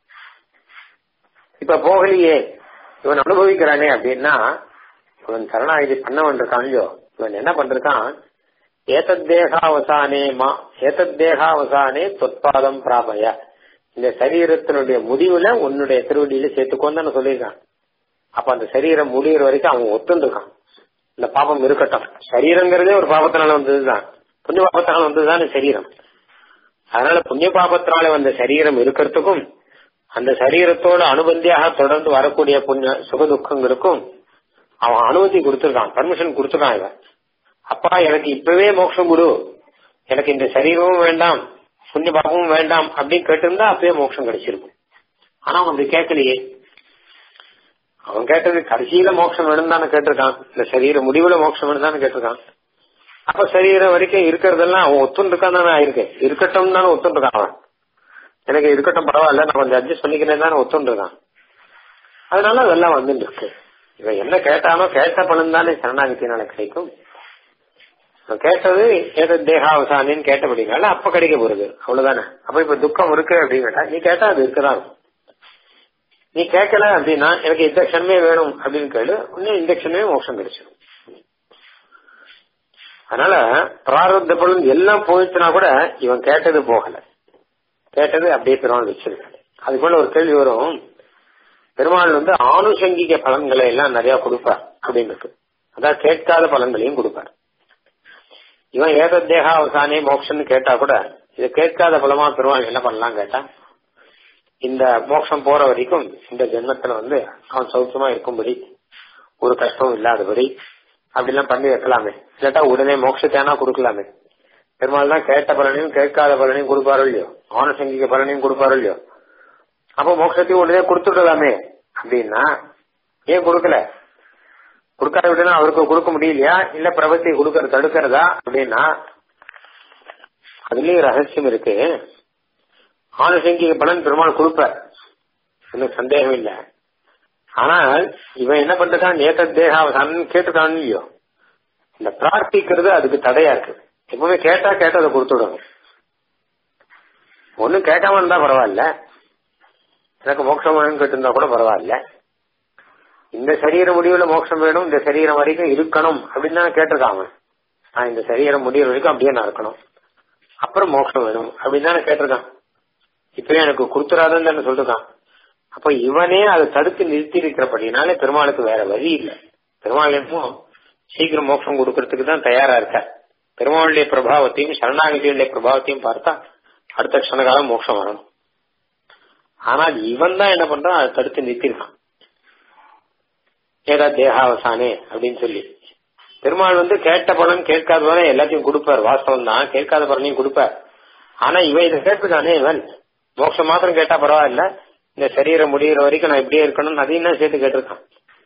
இப்ப போகலையே இவன் அனுபவிக்கிறானே அப்படின்னா இவன் சரணாகதி பண்ணவன் இருக்கான் இல்லையோ இவன் என்ன பண்றான் ஏதத்தேகாவசானே மா ஏதத்தேகாவசானே தொற்பாதம் பிராபய இந்த சரீரத்தினுடைய முடிவுல உன்னுடைய திருவடியில சேர்த்துக்கோன்னு சொல்லியிருக்கான் அப்ப அந்த சரீரம் முடிகிற வரைக்கும் அவன் ஒத்துருக்கான் இந்த பாபம் இருக்கட்டும் சரீரங்கிறதே ஒரு பாபத்தினால வந்ததுதான் புண்ணிய பாபத்தினால வந்ததுதான் சரீரம் அதனால புண்ணிய பாபத்தினால வந்த சரீரம் இருக்கிறதுக்கும் அந்த சரீரத்தோட அனுபந்தியாக தொடர்ந்து வரக்கூடிய புண்ணிய சுக துக்கங்களுக்கும் அவன் அனுமதி கொடுத்துருக்கான் பர்மிஷன் கொடுத்துருக்கான் இவன் அப்பா எனக்கு இப்பவே மோட்சம் குரு எனக்கு இந்த சரீரமும் வேண்டாம் புண்ணிய பாபமும் வேண்டாம் அப்படின்னு கேட்டிருந்தா அப்பவே மோட்சம் கிடைச்சிருக்கும் ஆனா அவன் அப்படி கேட்கலையே அவன் கேட்டது கடைசியில மோட்சம் வேணும் தானே கேட்டிருக்கான் இந்த சரீர முடிவுல மோட்சம் வேணும் தானே கேட்டிருக்கான் அப்ப சரீரம் வரைக்கும் இருக்கிறதெல்லாம் அவன் ஒத்துன்னு இருக்கான் தானே ஆயிருக்கு இருக்கட்டும் தானே ஒத்துன்னு இருக்கான் அவன் எனக்கு இருக்கட்டும் பரவாயில்ல நான் கொஞ்சம் அட்ஜஸ்ட் பண்ணிக்கிறேன் தானே ஒத்துன்னு இருக்கான் அதனால அதெல்லாம் வந்துட்டு இருக்கு இவன் என்ன கேட்டானோ கேட்ட பலன் தானே சரணாகத்தினால கிடைக்கும் கேட்டது ஏதோ தேகாவசானின்னு கேட்டபடினால அப்ப கிடைக்க போறது அவ்வளவுதானே அப்ப இப்ப துக்கம் இருக்கு அப்படின்னு கேட்டா நீ கேட்டா அது இருக்குதான் நீ கேட்கல அப்படின்னா எனக்கு இந்த க்ஷணமே வேணும் அப்படின்னு கேளு இன்னும் இந்த க்ஷணமே மோட்சம் கிடைச்சிடும் அதனால பிராரப்த பலன் எல்லாம் போயிடுச்சுனா கூட இவன் கேட்டது போகல கேட்டது அப்படியே பெருமாள் வச்சிருக்காரு அது போல ஒரு கேள்வி வரும் பெருமாள் வந்து ஆணுசங்கிக பலன்களை எல்லாம் நிறைய கொடுப்பார் அப்படின்னு இருக்கு அதான் கேட்காத பலன்களையும் கொடுப்பார் இவன் ஏகத்தேகா அவசானே மோட்சம்னு கேட்டா கூட இதை கேட்காத பலமா பெருமாள் என்ன பண்ணலாம் கேட்டா இந்த மோட்சம் போற வரைக்கும் இந்த ஜென்மத்துல வந்து அவன் சௌக்கியமா இருக்கும்படி ஒரு கஷ்டமும் இல்லாதபடி அப்படிலாம் பண்ணி வைக்கலாமே இல்லாட்டா உடனே மோட்சத்தேனா கொடுக்கலாமே பெருமாள் தான் கேட்ட பலனையும் கேட்காத பலனையும் கொடுப்பாரோ இல்லையோ ஆனசங்கிக பலனையும் கொடுப்பாரோ இல்லையோ அப்போ மோட்சத்தையும் உடனே கொடுத்துடலாமே அப்படின்னா ஏன் கொடுக்கல கொடுக்காத விட்டுனா அவருக்கு கொடுக்க முடியலையா இல்ல பிரபத்தை கொடுக்கற தடுக்கிறதா அப்படின்னா அதுலயும் ரகசியம் இருக்கு ஆனசங்கிக பலன் பெருமாள் கொடுப்பார் எனக்கு சந்தேகம் இல்ல ஆனால் இவன் என்ன பண்றான் நேத்த தேகாவசானம் கேட்டுக்கான் இல்லையோ இந்த பிரார்த்திக்கிறது அதுக்கு தடையா இருக்கு எப்பவுமே கேட்டா கேட்டதை கொடுத்துடணும் ஒன்னும் கேட்காம இருந்தா பரவாயில்ல எனக்கு மோட்சம் வேணும்னு கேட்டிருந்தா கூட பரவாயில்ல இந்த சரீர முடிவுல மோட்சம் வேணும் இந்த சரீரம் வரைக்கும் இருக்கணும் அப்படின்னு தான் கேட்டிருக்காங்க நான் இந்த சரீரம் முடிகிற வரைக்கும் அப்படியே நான் இருக்கணும் அப்புறம் மோட்சம் வேணும் அப்படின்னு தானே கேட்டிருக்கான் இப்பயும் எனக்கு கொடுத்துறாதுன்னு தானே சொல்லிருக்கான் அப்ப இவனே அதை தடுத்து நிறுத்தி இருக்கிறபடினாலே பெருமாளுக்கு வேற வழி இல்லை பெருமாள் என்னமோ சீக்கிரம் மோட்சம் கொடுக்கறதுக்கு தான் தயாரா இருக்க பெருமாளுடைய பிரபாவத்தையும் சரணாகதியுடைய பிரபாவத்தையும் பார்த்தா அடுத்த க்ஷணகாலம் மோட்சம் வரணும் ஆனால் இவன் தான் என்ன பண்றான் அதை தடுத்து நிறுத்திருக்கான் ஏதா தேகாவசானே அப்படின்னு சொல்லி பெருமாள் வந்து கேட்ட பலன் கேட்காத பலன் எல்லாத்தையும் கொடுப்பார் வாஸ்தவம் தான் கேட்காத பலனையும் கொடுப்பார் ஆனா இவன் இதை கேட்டுதானே இவன் மோட்சம் மாத்திரம் கேட்டா பரவாயில்ல இந்த சரீரம் முடிகிற வரைக்கும் நான் இப்படியே இருக்கணும் அதையும் தான் சேர்த்து கேட்டிருக்கான்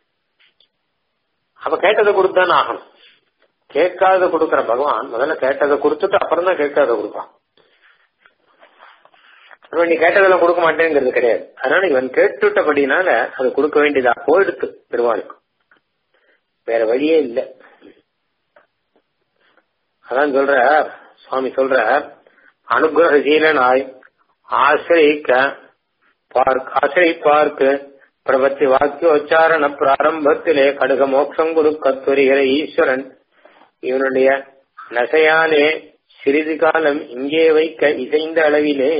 அப்ப கேட்டதை கொடுத்துதானே ஆகணும் கேட்காத கொடுக்கிற பகவான் முதல்ல கேட்டதை கொடுத்துட்டு அப்புறம் தான் கேட்காத கொடுப்பான் நீ கேட்டதெல்லாம் கொடுக்க மாட்டேங்கிறது கிடையாது அதனால இவன் கேட்டுட்டபடினால அது கொடுக்க வேண்டியதா போயிடுத்து பெருமாளுக்கு வேற வழியே இல்லை அதான் சொல்ற சுவாமி சொல்ற அனுகிரகசீலனாய் ஆசிரியிக்க பார்க்க ஆசிரிப்பார்க்கு பிரபத்தி வாக்கியோச்சாரண பிராரம்பத்திலே கடுக மோட்சம் கொடுக்கத்துரிகிற ஈஸ்வரன் இவனுடைய நசையாலே சிறிது காலம் இங்கே வைக்க இசைந்த அளவிலே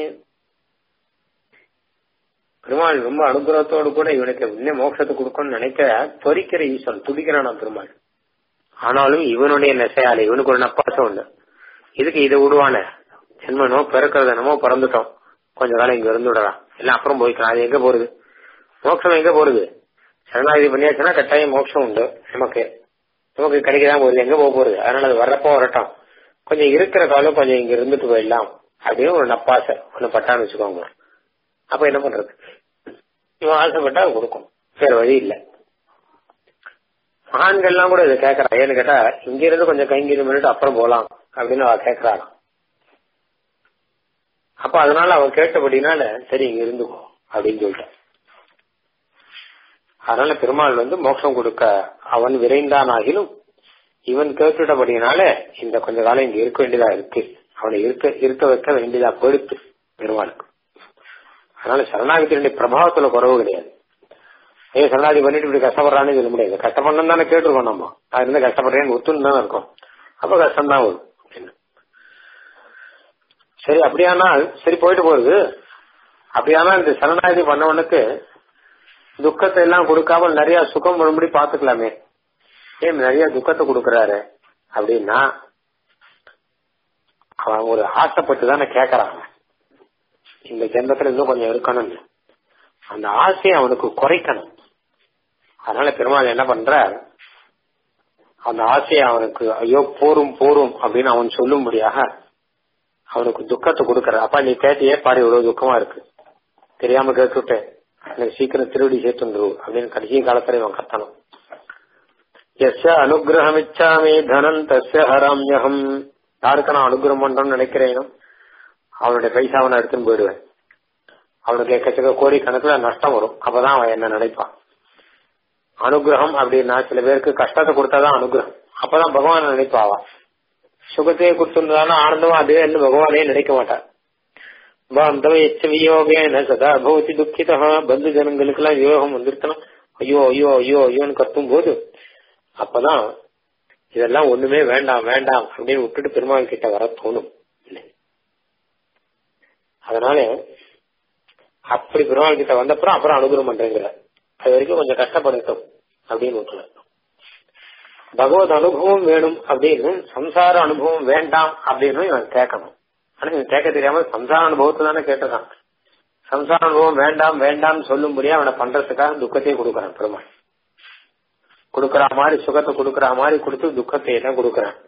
பெருமாள் ரொம்ப அனுகிரகத்தோடு கூட இவனுக்கு இன்னும் மோட்சத்தை கொடுக்கணும்னு நினைக்க பொறிக்கிற ஈஸ்வரன் துடிக்கிறானா பெருமாள் ஆனாலும் இவனுடைய நெசையால இவனுக்கு ஒரு நப்பாசம் உண்டு இதுக்கு இதை விடுவானே ஜென்மனோ பிறக்கிறது என்னமோ பிறந்துட்டோம் கொஞ்ச காலம் இங்க இருந்து விடலாம் இல்ல அப்புறம் போய்க்கலாம் அது எங்க போறது மோட்சம் எங்க போறது சரணாகதி பண்ணியாச்சுன்னா கட்டாயம் மோட்சம் உண்டு நமக்கு நமக்கு கிடைக்கதான் போகுது எங்க போக போறது அதனால அது வர்றப்போ வரட்டும் கொஞ்சம் இருக்கிற காலம் கொஞ்சம் இங்க இருந்துட்டு போயிடலாம் அப்படின்னு ஒரு நப்பாசை ஒண்ணு பட்டான்னு வச்சுக்கோங்க அப்ப என்ன பண்றது இவன் ஆசைப்பட்டா கொடுக்கும் வேற வழி இல்ல மகான்கள்லாம் கூட இதை கேட்கறான் ஏன்னு கேட்டா இங்க இருந்து கொஞ்சம் கைங்கி பண்ணிட்டு அப்புறம் போலாம் அப்படின்னு அவ கேட்கறான் அப்ப அதனால அவன் கேட்டபடினால சரி இங்க இருந்துக்கோ அப்படின்னு சொல்லிட்டான் அதனால பெருமாள் வந்து மோட்சம் கொடுக்க அவன் விரைந்தான் ஆகிலும் இவன் கேட்டுட்டபடினால இந்த கொஞ்ச காலம் இங்க இருக்க வேண்டியதா இருக்கு அவனை இருக்க இருக்க வைக்க வேண்டியதா போயிடுத்து பெருமாளுக்கு அதனால சரணாகத்தினுடைய பிரபாவத்துல குறவு கிடையாது ஏ சரணாகதி பண்ணிட்டு இப்படி கஷ்டப்படுறான்னு சொல்ல முடியாது கஷ்டப்படணும் தானே கேட்டிருக்கோம் நம்ம அது இருந்து கஷ்டப்படுறேன்னு ஒத்துன்னு தானே இருக்கும் அப்ப கஷ்டம் தான் வரும் சரி அப்படியானால் சரி போயிட்டு போகுது அப்படியானால் இந்த சரணாகதி பண்ணவனுக்கு துக்கத்தை எல்லாம் கொடுக்காம நிறைய சுகம் வரும்படி பாத்துக்கலாமே ஏன் நிறைய துக்கத்தை கொடுக்கறாரு அப்படின்னா அவன் ஒரு ஆசைப்பட்டு தானே கேக்குறான் இந்த ஜென்மத்துல இன்னும் கொஞ்சம் இருக்கணும் அந்த ஆசையை அவனுக்கு குறைக்கணும் அதனால பெருமாள் என்ன பண்ற அந்த ஆசையை அவனுக்கு ஐயோ போரும் போரும் அப்படின்னு அவன் சொல்லும்படியாக அவனுக்கு துக்கத்தை கொடுக்கற அப்பா நீ கேட்டியே பாரு இவ்வளவு துக்கமா இருக்கு தெரியாம கேட்டுட்டேன் எனக்கு சீக்கிரம் திருவடி சேர்த்துரு அப்படின்னு கடைசி காலத்துல இவன் கத்தணும் எஸ் அனுகிரகமிச்சாமே தனம் தஸ்ய ஹராமியகம் யாருக்கு நான் அனுகிரகம் பண்றோம்னு நினைக்கிறேனோ அவனுடைய பைசாவை நான் எடுத்துன்னு போயிடுவேன் அவனுக்கு எக்கச்சக்க கோடி கணக்குல நஷ்டம் வரும் அப்பதான் அவன் என்ன நினைப்பான் அனுகிரகம் அப்படின்னா சில பேருக்கு கஷ்டத்தை கொடுத்தாதான் அனுகிரகம் அப்பதான் பகவான் நினைப்பாவா சுகத்தையே கொடுத்துருந்தானா ஆனந்தமா அதே என்ன பகவானே நினைக்க மாட்டான் பாந்தவ எச்ச வியோகேன சதா பவதி துக்கிதா பந்து ஜனங்களுக்கு எல்லாம் யோகம் வந்திருக்கணும் ஐயோ ஐயோ ஐயோ ஐயோன்னு கத்தும் போது அப்பதான் இதெல்லாம் ஒண்ணுமே வேண்டாம் வேண்டாம் அப்படின்னு விட்டுட்டு பெருமாள் கிட்ட வர தோணும் அதனால அப்படி பெருமாள் கிட்ட வந்தப்புறம் அப்புறம் அனுகிரகம் பண்றேங்கிற அது வரைக்கும் கொஞ்சம் கஷ்டப்படட்டும் அப்படின்னு விட்டுல பகவத் அனுபவம் வேணும் அப்படின்னு சம்சார அனுபவம் வேண்டாம் அப்படின்னு இவன் கேட்கணும் ஆனா இவன் கேட்க தெரியாம சம்சார அனுபவத்தை தானே கேட்டிருக்கான் சம்சார அனுபவம் வேண்டாம் வேண்டாம்னு சொல்லும்படியா அவனை பண்றதுக்காக துக்கத்தையே கொடுக்கறான் பெருமாள் கொடுக்கற மாதிரி சுகத்தை கொடுக்கற மாதிரி கொடுத்து துக்கத்தை தான் கொடுக்கறான்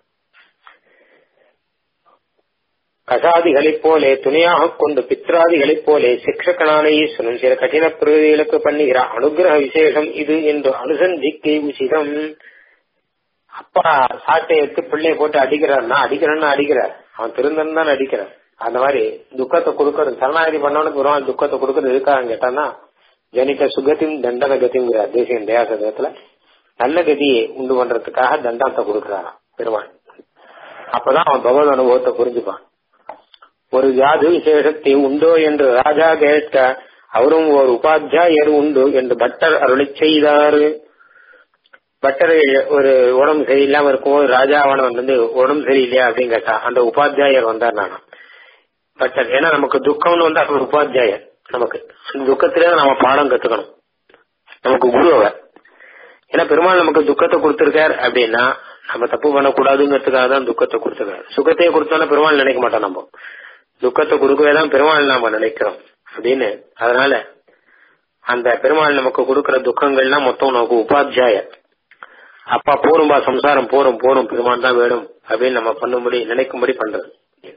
கசாதிகளைப் போலே துணையாக கொண்டு பித்ராதிகளைப் போலே சிக்ஷகனான ஈஸ்வரன் சில கடின பிரகதிகளுக்கு பண்ணுகிற அனுகிரக விசேஷம் இது என்று அனுசந்திக்கை உச்சிதம் அப்பா சாட்டை எடுத்து பிள்ளைய போட்டு அடிக்கிறான்னா அடிக்கிறேன்னு அடிக்கிறார் அவன் திருந்தன் தான் அடிக்கிறான் அந்த மாதிரி துக்கத்தை கொடுக்கறது சரணாகதி பண்ணவனுக்கு வருவான் துக்கத்தை கொடுக்கறது எதுக்காக கேட்டான்னா ஜனிக்க சுகத்தின் தண்டன கதிங்கிறார் தேசிய தயாசதத்துல நல்ல கதியை உண்டு பண்றதுக்காக தண்டனத்தை கொடுக்கிறாராம் பெருமாள் அப்பதான் அவன் பகவத் அனுபவத்தை புரிஞ்சுப்பான் ஒரு ஜாது விசேஷத்தை உண்டோ என்று ராஜா கேட்க அவரும் ஒரு உபாத்தியாயர் உண்டு என்று பட்டர் அருளை செய்தார் பட்டர் ஒரு உடம்பு சரியில்லாம இருக்கும்போது ராஜாவானவன் வந்து உடம்பு சரியில்லையா அப்படின்னு கேட்டா அந்த உபாத்தியாயர் வந்தார் நானும் பட்டர் ஏன்னா நமக்கு துக்கம்னு வந்து அவர் உபாத்தியாயர் நமக்கு அந்த துக்கத்திலே நம்ம பாடம் கத்துக்கணும் நமக்கு குரு அவர் ஏன்னா பெருமாள் நமக்கு துக்கத்தை கொடுத்திருக்கார் அப்படின்னா நம்ம தப்பு பண்ணக்கூடாதுங்கிறதுக்காக தான் துக்கத்தை கொடுத்துருக்காரு சுகத்தையே கொடுத்தோன்னா பெருமாள் நினைக்க மாட்டோம் நம்ம துக்கத்தை கொடுக்கவே தான் பெருமாள் நாம நினைக்கிறோம் அப்படின்னு அதனால அந்த பெருமாள் நமக்கு கொடுக்கிற துக்கங்கள்லாம் மொத்தம் நமக்கு உபாத்தியாயர் அப்பா போரும்பா சம்சாரம் போரும் போரும் பெருமாள் தான் வேணும் அப்படின்னு நம்ம பண்ணும்படி நினைக்கும்படி பண்றது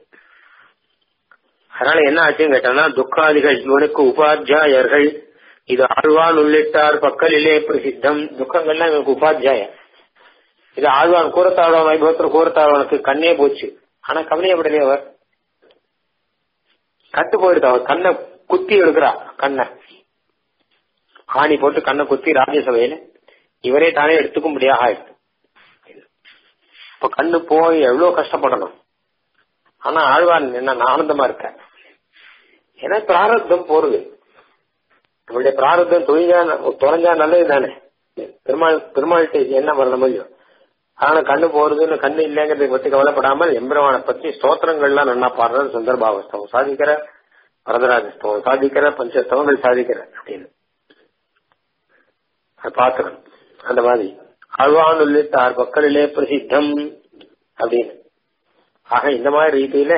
அதனால என்ன ஆச்சுன்னு கேட்டோம்னா துக்காதிகள் இவனுக்கு உபாத்தியாயர்கள் இது ஆழ்வான் உள்ளிட்டார் பக்கலிலே பிரசித்தம் துக்கங்கள்லாம் இவனுக்கு உபாத்தியாயம் இது ஆழ்வான் கூறத்தாழ்வான் வைபவத்தில் கூறத்தாழ்வானுக்கு கண்ணே போச்சு ஆனா கவலையப்படலையே அவர் கட்டு போயிடுது அவர் கண்ணை குத்தி எடுக்கிறா கண்ணை ஆணி போட்டு கண்ணை குத்தி ராஜ்யசபையில இவரே தானே எடுத்துக்க முடியாது ஆயிடுது இப்ப கண்ணு போய் எவ்வளவு கஷ்டப்படணும் ஆனா ஆழ்வான் என்ன ஆனந்தமா இருக்க ஏன்னா பிராரப்தம் போறது நம்மளுடைய பிராரப்தம் தொழிஞ்சா தொலைஞ்சா நல்லது தானே பெருமாள் பெருமாள்கிட்ட என்ன வரணும் இல்லையோ ஆனா கண்ணு போறதுன்னு கண்ணு இல்லைங்கிறத பத்தி கவலைப்படாமல் எம்பெருமானை பத்தி ஸ்தோத்திரங்கள்லாம் நன்னா பாடுறது சுந்தரபாவஸ்தவம் சாதிக்கிற வரதராஜஸ்தவம் சாதிக்கிற பஞ்சஸ்தவங்கள் சாதிக்கிற அப்படின்னு பாத்துக்கணும் அந்த மாதிரி ஆழ்வான் உள்ளிட்டார் பக்கலிலே பிரசித்தம் அப்படின்னு ஆக இந்த மாதிரி ரீதியில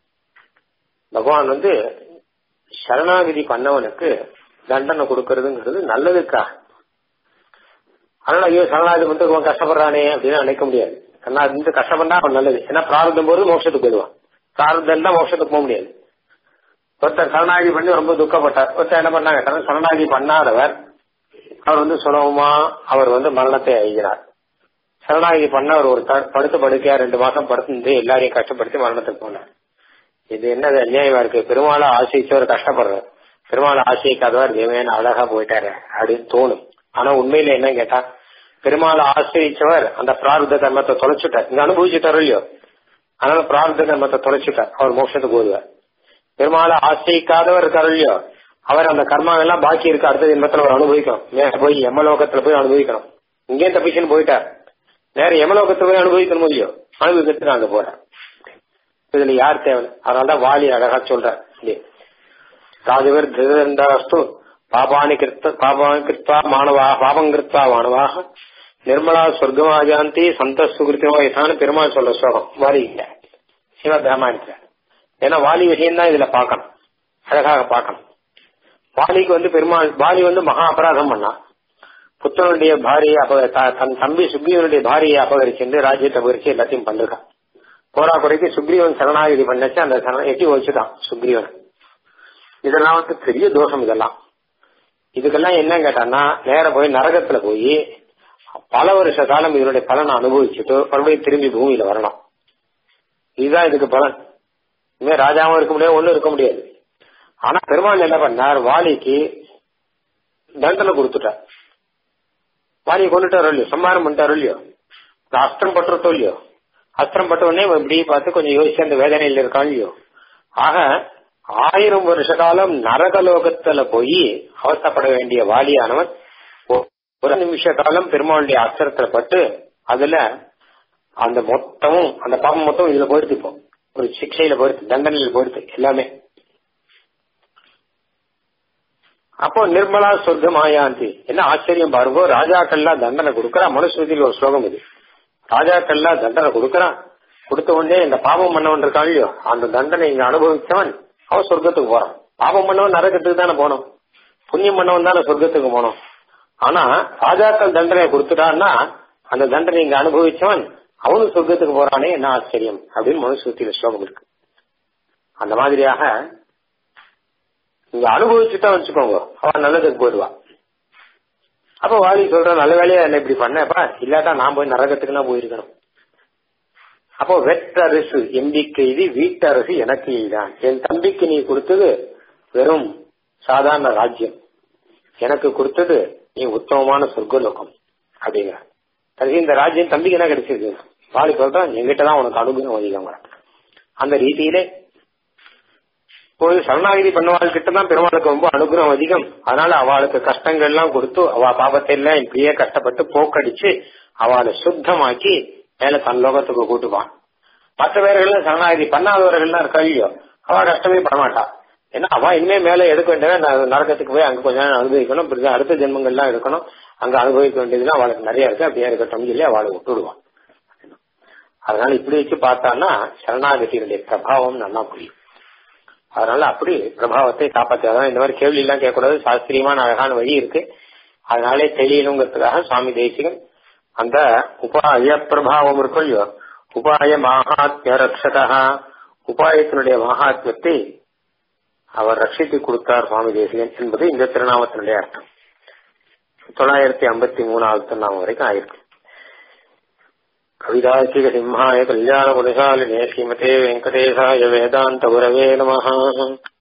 பகவான் வந்து சரணாகிதி பண்ணவனுக்கு தண்டனை கொடுக்கறதுங்கிறது நல்லதுக்கா அதனால ஐயோ சரணாகிதி வந்து இவன் கஷ்டப்படுறானே அப்படின்னு நினைக்க முடியாது கண்ணா இருந்து கஷ்டப்பட்டா அவன் நல்லது ஏன்னா பிராரதம் போது மோட்சத்துக்கு போயிடுவான் பிராரதம் தான் மோட்சத்துக்கு போக முடியாது ஒருத்தர் சரணாகி பண்ணி ரொம்ப துக்கப்பட்டார் ஒருத்தர் என்ன பண்ணாங்க சரணாகி பண்ணாதவர் அவர் வந்து சுலபமா அவர் வந்து மரணத்தை அழிகிறார் சரணாகி பண்ண அவர் ஒரு படுத்து படுக்கையா ரெண்டு மாசம் படுத்து எல்லாரையும் கஷ்டப்படுத்தி மரணத்துக்கு போனார் இது என்னது அநியாயமா இருக்கு பெருமாளை ஆசைச்சவர் கஷ்டப்படுறார் பெருமாளை ஆசைக்காதவர் தேவையான அழகா போயிட்டாரு அப்படின்னு தோணும் ஆனா உண்மையில என்ன கேட்டா பெருமாளை ஆசிரியச்சவர் அந்த பிரார்த்த தர்மத்தை தொலைச்சுட்டார் இங்க அனுபவிச்சுட்டாரோ இல்லையோ அதனால பிரார்த்த தர்மத்தை தொலைச்சுட்டார் அவர் மோட்சத்துக்கு போடுவார் பெருமாளை ஆசைக்காதவர் இருக்காரு இல்லையோ அவர் அந்த கர்மா எல்லாம் பாக்கி இருக்கு அடுத்த ஜென்மத்துல அவர் அனுபவிக்கணும் மேல போய் யமலோகத்துல போய் அனுபவிக்கணும் இங்கே தப்பிச்சுன்னு போயிட்டார் நேர யமலோகத்துல போய் அனுபவிக்கணும் இல்லையோ அனுபவிக்கிறதுக்கு அங்க போறார் இதுல யார் தேவை அதனாலதான் வாலி அழகா சொல்றார் ராஜவர் திருதண்டாஸ்து பாபானி கிருத்த பாபானி கிருத்வா மாணவா பாபம் கிருத்வா மாணவாக நிர்மலா சொர்க்கமாஜாந்தி சந்த சுகிருத்தியமா இதான பெருமாள் சொல்ற ஸ்லோகம் வாலி இல்ல சிவத் ராமாயணத்துல ஏன்னா வாலி விஷயம் தான் இதுல பார்க்கணும் அழகாக பார்க்கணும் வாலிக்கு வந்து பெருமாள் வாலி வந்து மகா அபராதம் பண்ணா புத்தனுடைய பாரியை அப தன் தம்பி சுக்ரீவனுடைய பாரியை அபகரிச்சு ராஜ்யத்தை அபகரிச்சு எல்லாத்தையும் பண்ணிருக்கான் போரா குறைக்கு சுக்ரீவன் சரணாகிதி பண்ணச்சு அந்த சரண எட்டி வச்சுட்டான் சுக்ரீவன் இதெல்லாம் வந்து பெரிய தோஷம் இதெல்லாம் இதுக்கெல்லாம் என்ன கேட்டான்னா நேர போய் நரகத்துல போய் பல வருஷ காலம் இதனுடைய பலனை அனுபவிச்சுட்டு மறுபடியும் திரும்பி பூமியில வரணும் இதுதான் இதுக்கு பலன் இனிமே ராஜாவும் இருக்க முடியாது ஒண்ணும் இருக்க முடியாது ஆனா பெருமாள் என்ன பண்ணார் வாலிக்கு தண்டனை கொடுத்துட்டார் வாலியை கொண்டுட்டாரோ இல்லையோ சம்மாரம் பண்ணிட்டாரோ இல்லையோ அஸ்திரம் பட்டுறதோ இல்லையோ அஸ்திரம் பட்ட உடனே இப்படி பார்த்து கொஞ்சம் யோசிச்சு அந்த வேதனையில் இருக்கான் இல்லையோ ஆக ஆயிரம் வருஷ காலம் நரகலோகத்துல போய் அவசப்பட வேண்டிய வாலியானவன் ஒரு நிமிஷ காலம் பெருமாளுடைய அஸ்திரத்துல பட்டு அதுல அந்த மொத்தமும் அந்த பாப்பம் மொத்தம் இதுல போயிடுது இப்போ ஒரு சிக்ஷையில போயிடுது தண்டனையில போயிடுது எல்லாமே அப்போ நிர்மலா சொர்க்கமாயாந்தி என்ன ஆச்சரியம் பாருங்க ராஜாக்கள்லாம் தண்டனை கொடுக்கறா மனுஸ்மிருதியில் ஒரு ஸ்லோகம் இது ராஜாக்கள்லாம் தண்டனை கொடுக்கறான் கொடுத்த உடனே இந்த பாவம் பண்ணவன் இருக்கான் இல்லையோ அந்த தண்டனை இங்க அனுபவிச்சவன் அவன் சொர்க்கத்துக்கு போறான் பாவம் பண்ணவன் நரகத்துக்கு தானே போனோம் புண்ணியம் பண்ணவன் தானே சொர்க்கத்துக்கு போனோம் ஆனா ராஜாக்கள் தண்டனை கொடுத்துட்டான்னா அந்த தண்டனை இங்க அனுபவிச்சவன் அவனும் சொர்க்கத்துக்கு போறானே என்ன ஆச்சரியம் அப்படின்னு மனுஸ்மிருதியில ஸ்லோகம் இருக்கு அந்த மாதிரியாக நீங்க அனுபவிச்சுட்டா வச்சுக்கோங்க அவன் நல்லதுக்கு போயிடுவா அப்ப வாலி சொல்ற நல்ல வேலையா என்ன இப்படி பண்ணப்பா இல்லாட்டா நான் போய் நரகத்துக்குன்னா போயிருக்கணும் அப்போ வெற்றரசு எம்பிக்கை இது வீட்டரசு எனக்கு இதுதான் என் தம்பிக்கு நீ கொடுத்தது வெறும் சாதாரண ராஜ்யம் எனக்கு கொடுத்தது நீ உத்தமமான சொர்க்கலோகம் அப்படிங்கிற கடைசி இந்த ராஜ்யம் தம்பிக்கு என்ன கிடைச்சிருக்கு வாழி சொல்றான் எங்கிட்ட தான் உனக்கு அனுகிரகம் அதிகம் அந்த ரீதியிலே ஒரு சரணாகிதி பண்ணவாள் கிட்ட தான் பெருமாளுக்கு ரொம்ப அனுகிரகம் அதிகம் அதனால அவளுக்கு கஷ்டங்கள் எல்லாம் கொடுத்து அவ பாபத்தை எல்லாம் இப்படியே கஷ்டப்பட்டு போக்கடிச்சு அவளை சுத்தமாக்கி மேல தன் லோகத்துக்கு கூட்டுவான் மற்ற பேர்கள் சரணாகிதி பண்ணாதவர்கள்லாம் இருக்கா இல்லையோ அவ கஷ்டமே பட மாட்டா ஏன்னா அவ இனிமே மேல எடுக்க வேண்டியவன் நரகத்துக்கு போய் அங்க கொஞ்ச நேரம் அனுபவிக்கணும் இப்படி அடுத்த ஜென்மங்கள்லாம் எடுக்கணும் அங்க அனுபவிக்க வேண்டியதுலாம் அவளுக்கு நிறைய இருக்கு அப்படியே இருக்கட்டும் சொல்லி அவளை விட்டுடுவான் அதனால இப்படி வச்சு பார்த்தான்னா சரணாகதியினுடைய பிரபாவம் நல்லா புரியும் அதனால அப்படி பிரபாவத்தை காப்பாற்ற அதான் இந்த மாதிரி கேள்வி எல்லாம் கேட்கக்கூடாது சாஸ்திரியமான அழகான வழி இருக்கு அதனாலே தெரியணுங்கிறதுக்காக சுவாமி தேசிகன் அந்த உபாய பிரபாவம் இருக்கும் இல்லையோ உபாய மகாத்மிய ரக்ஷகா உபாயத்தினுடைய மகாத்மியத்தை அவர் ரட்சித்து கொடுத்தார் சுவாமி தேசிகன் என்பது இந்த திருநாமத்தினுடைய அர்த்தம் தொள்ளாயிரத்தி ஐம்பத்தி மூணாவது திருநாமம் வரைக்கும் ஆயிருக்கு கவிதாசிக சிம்ஹாய கல்யாண குணசாலினே ஸ்ரீமதே வெங்கடேசாய வேதாந்த குரவே நமஹ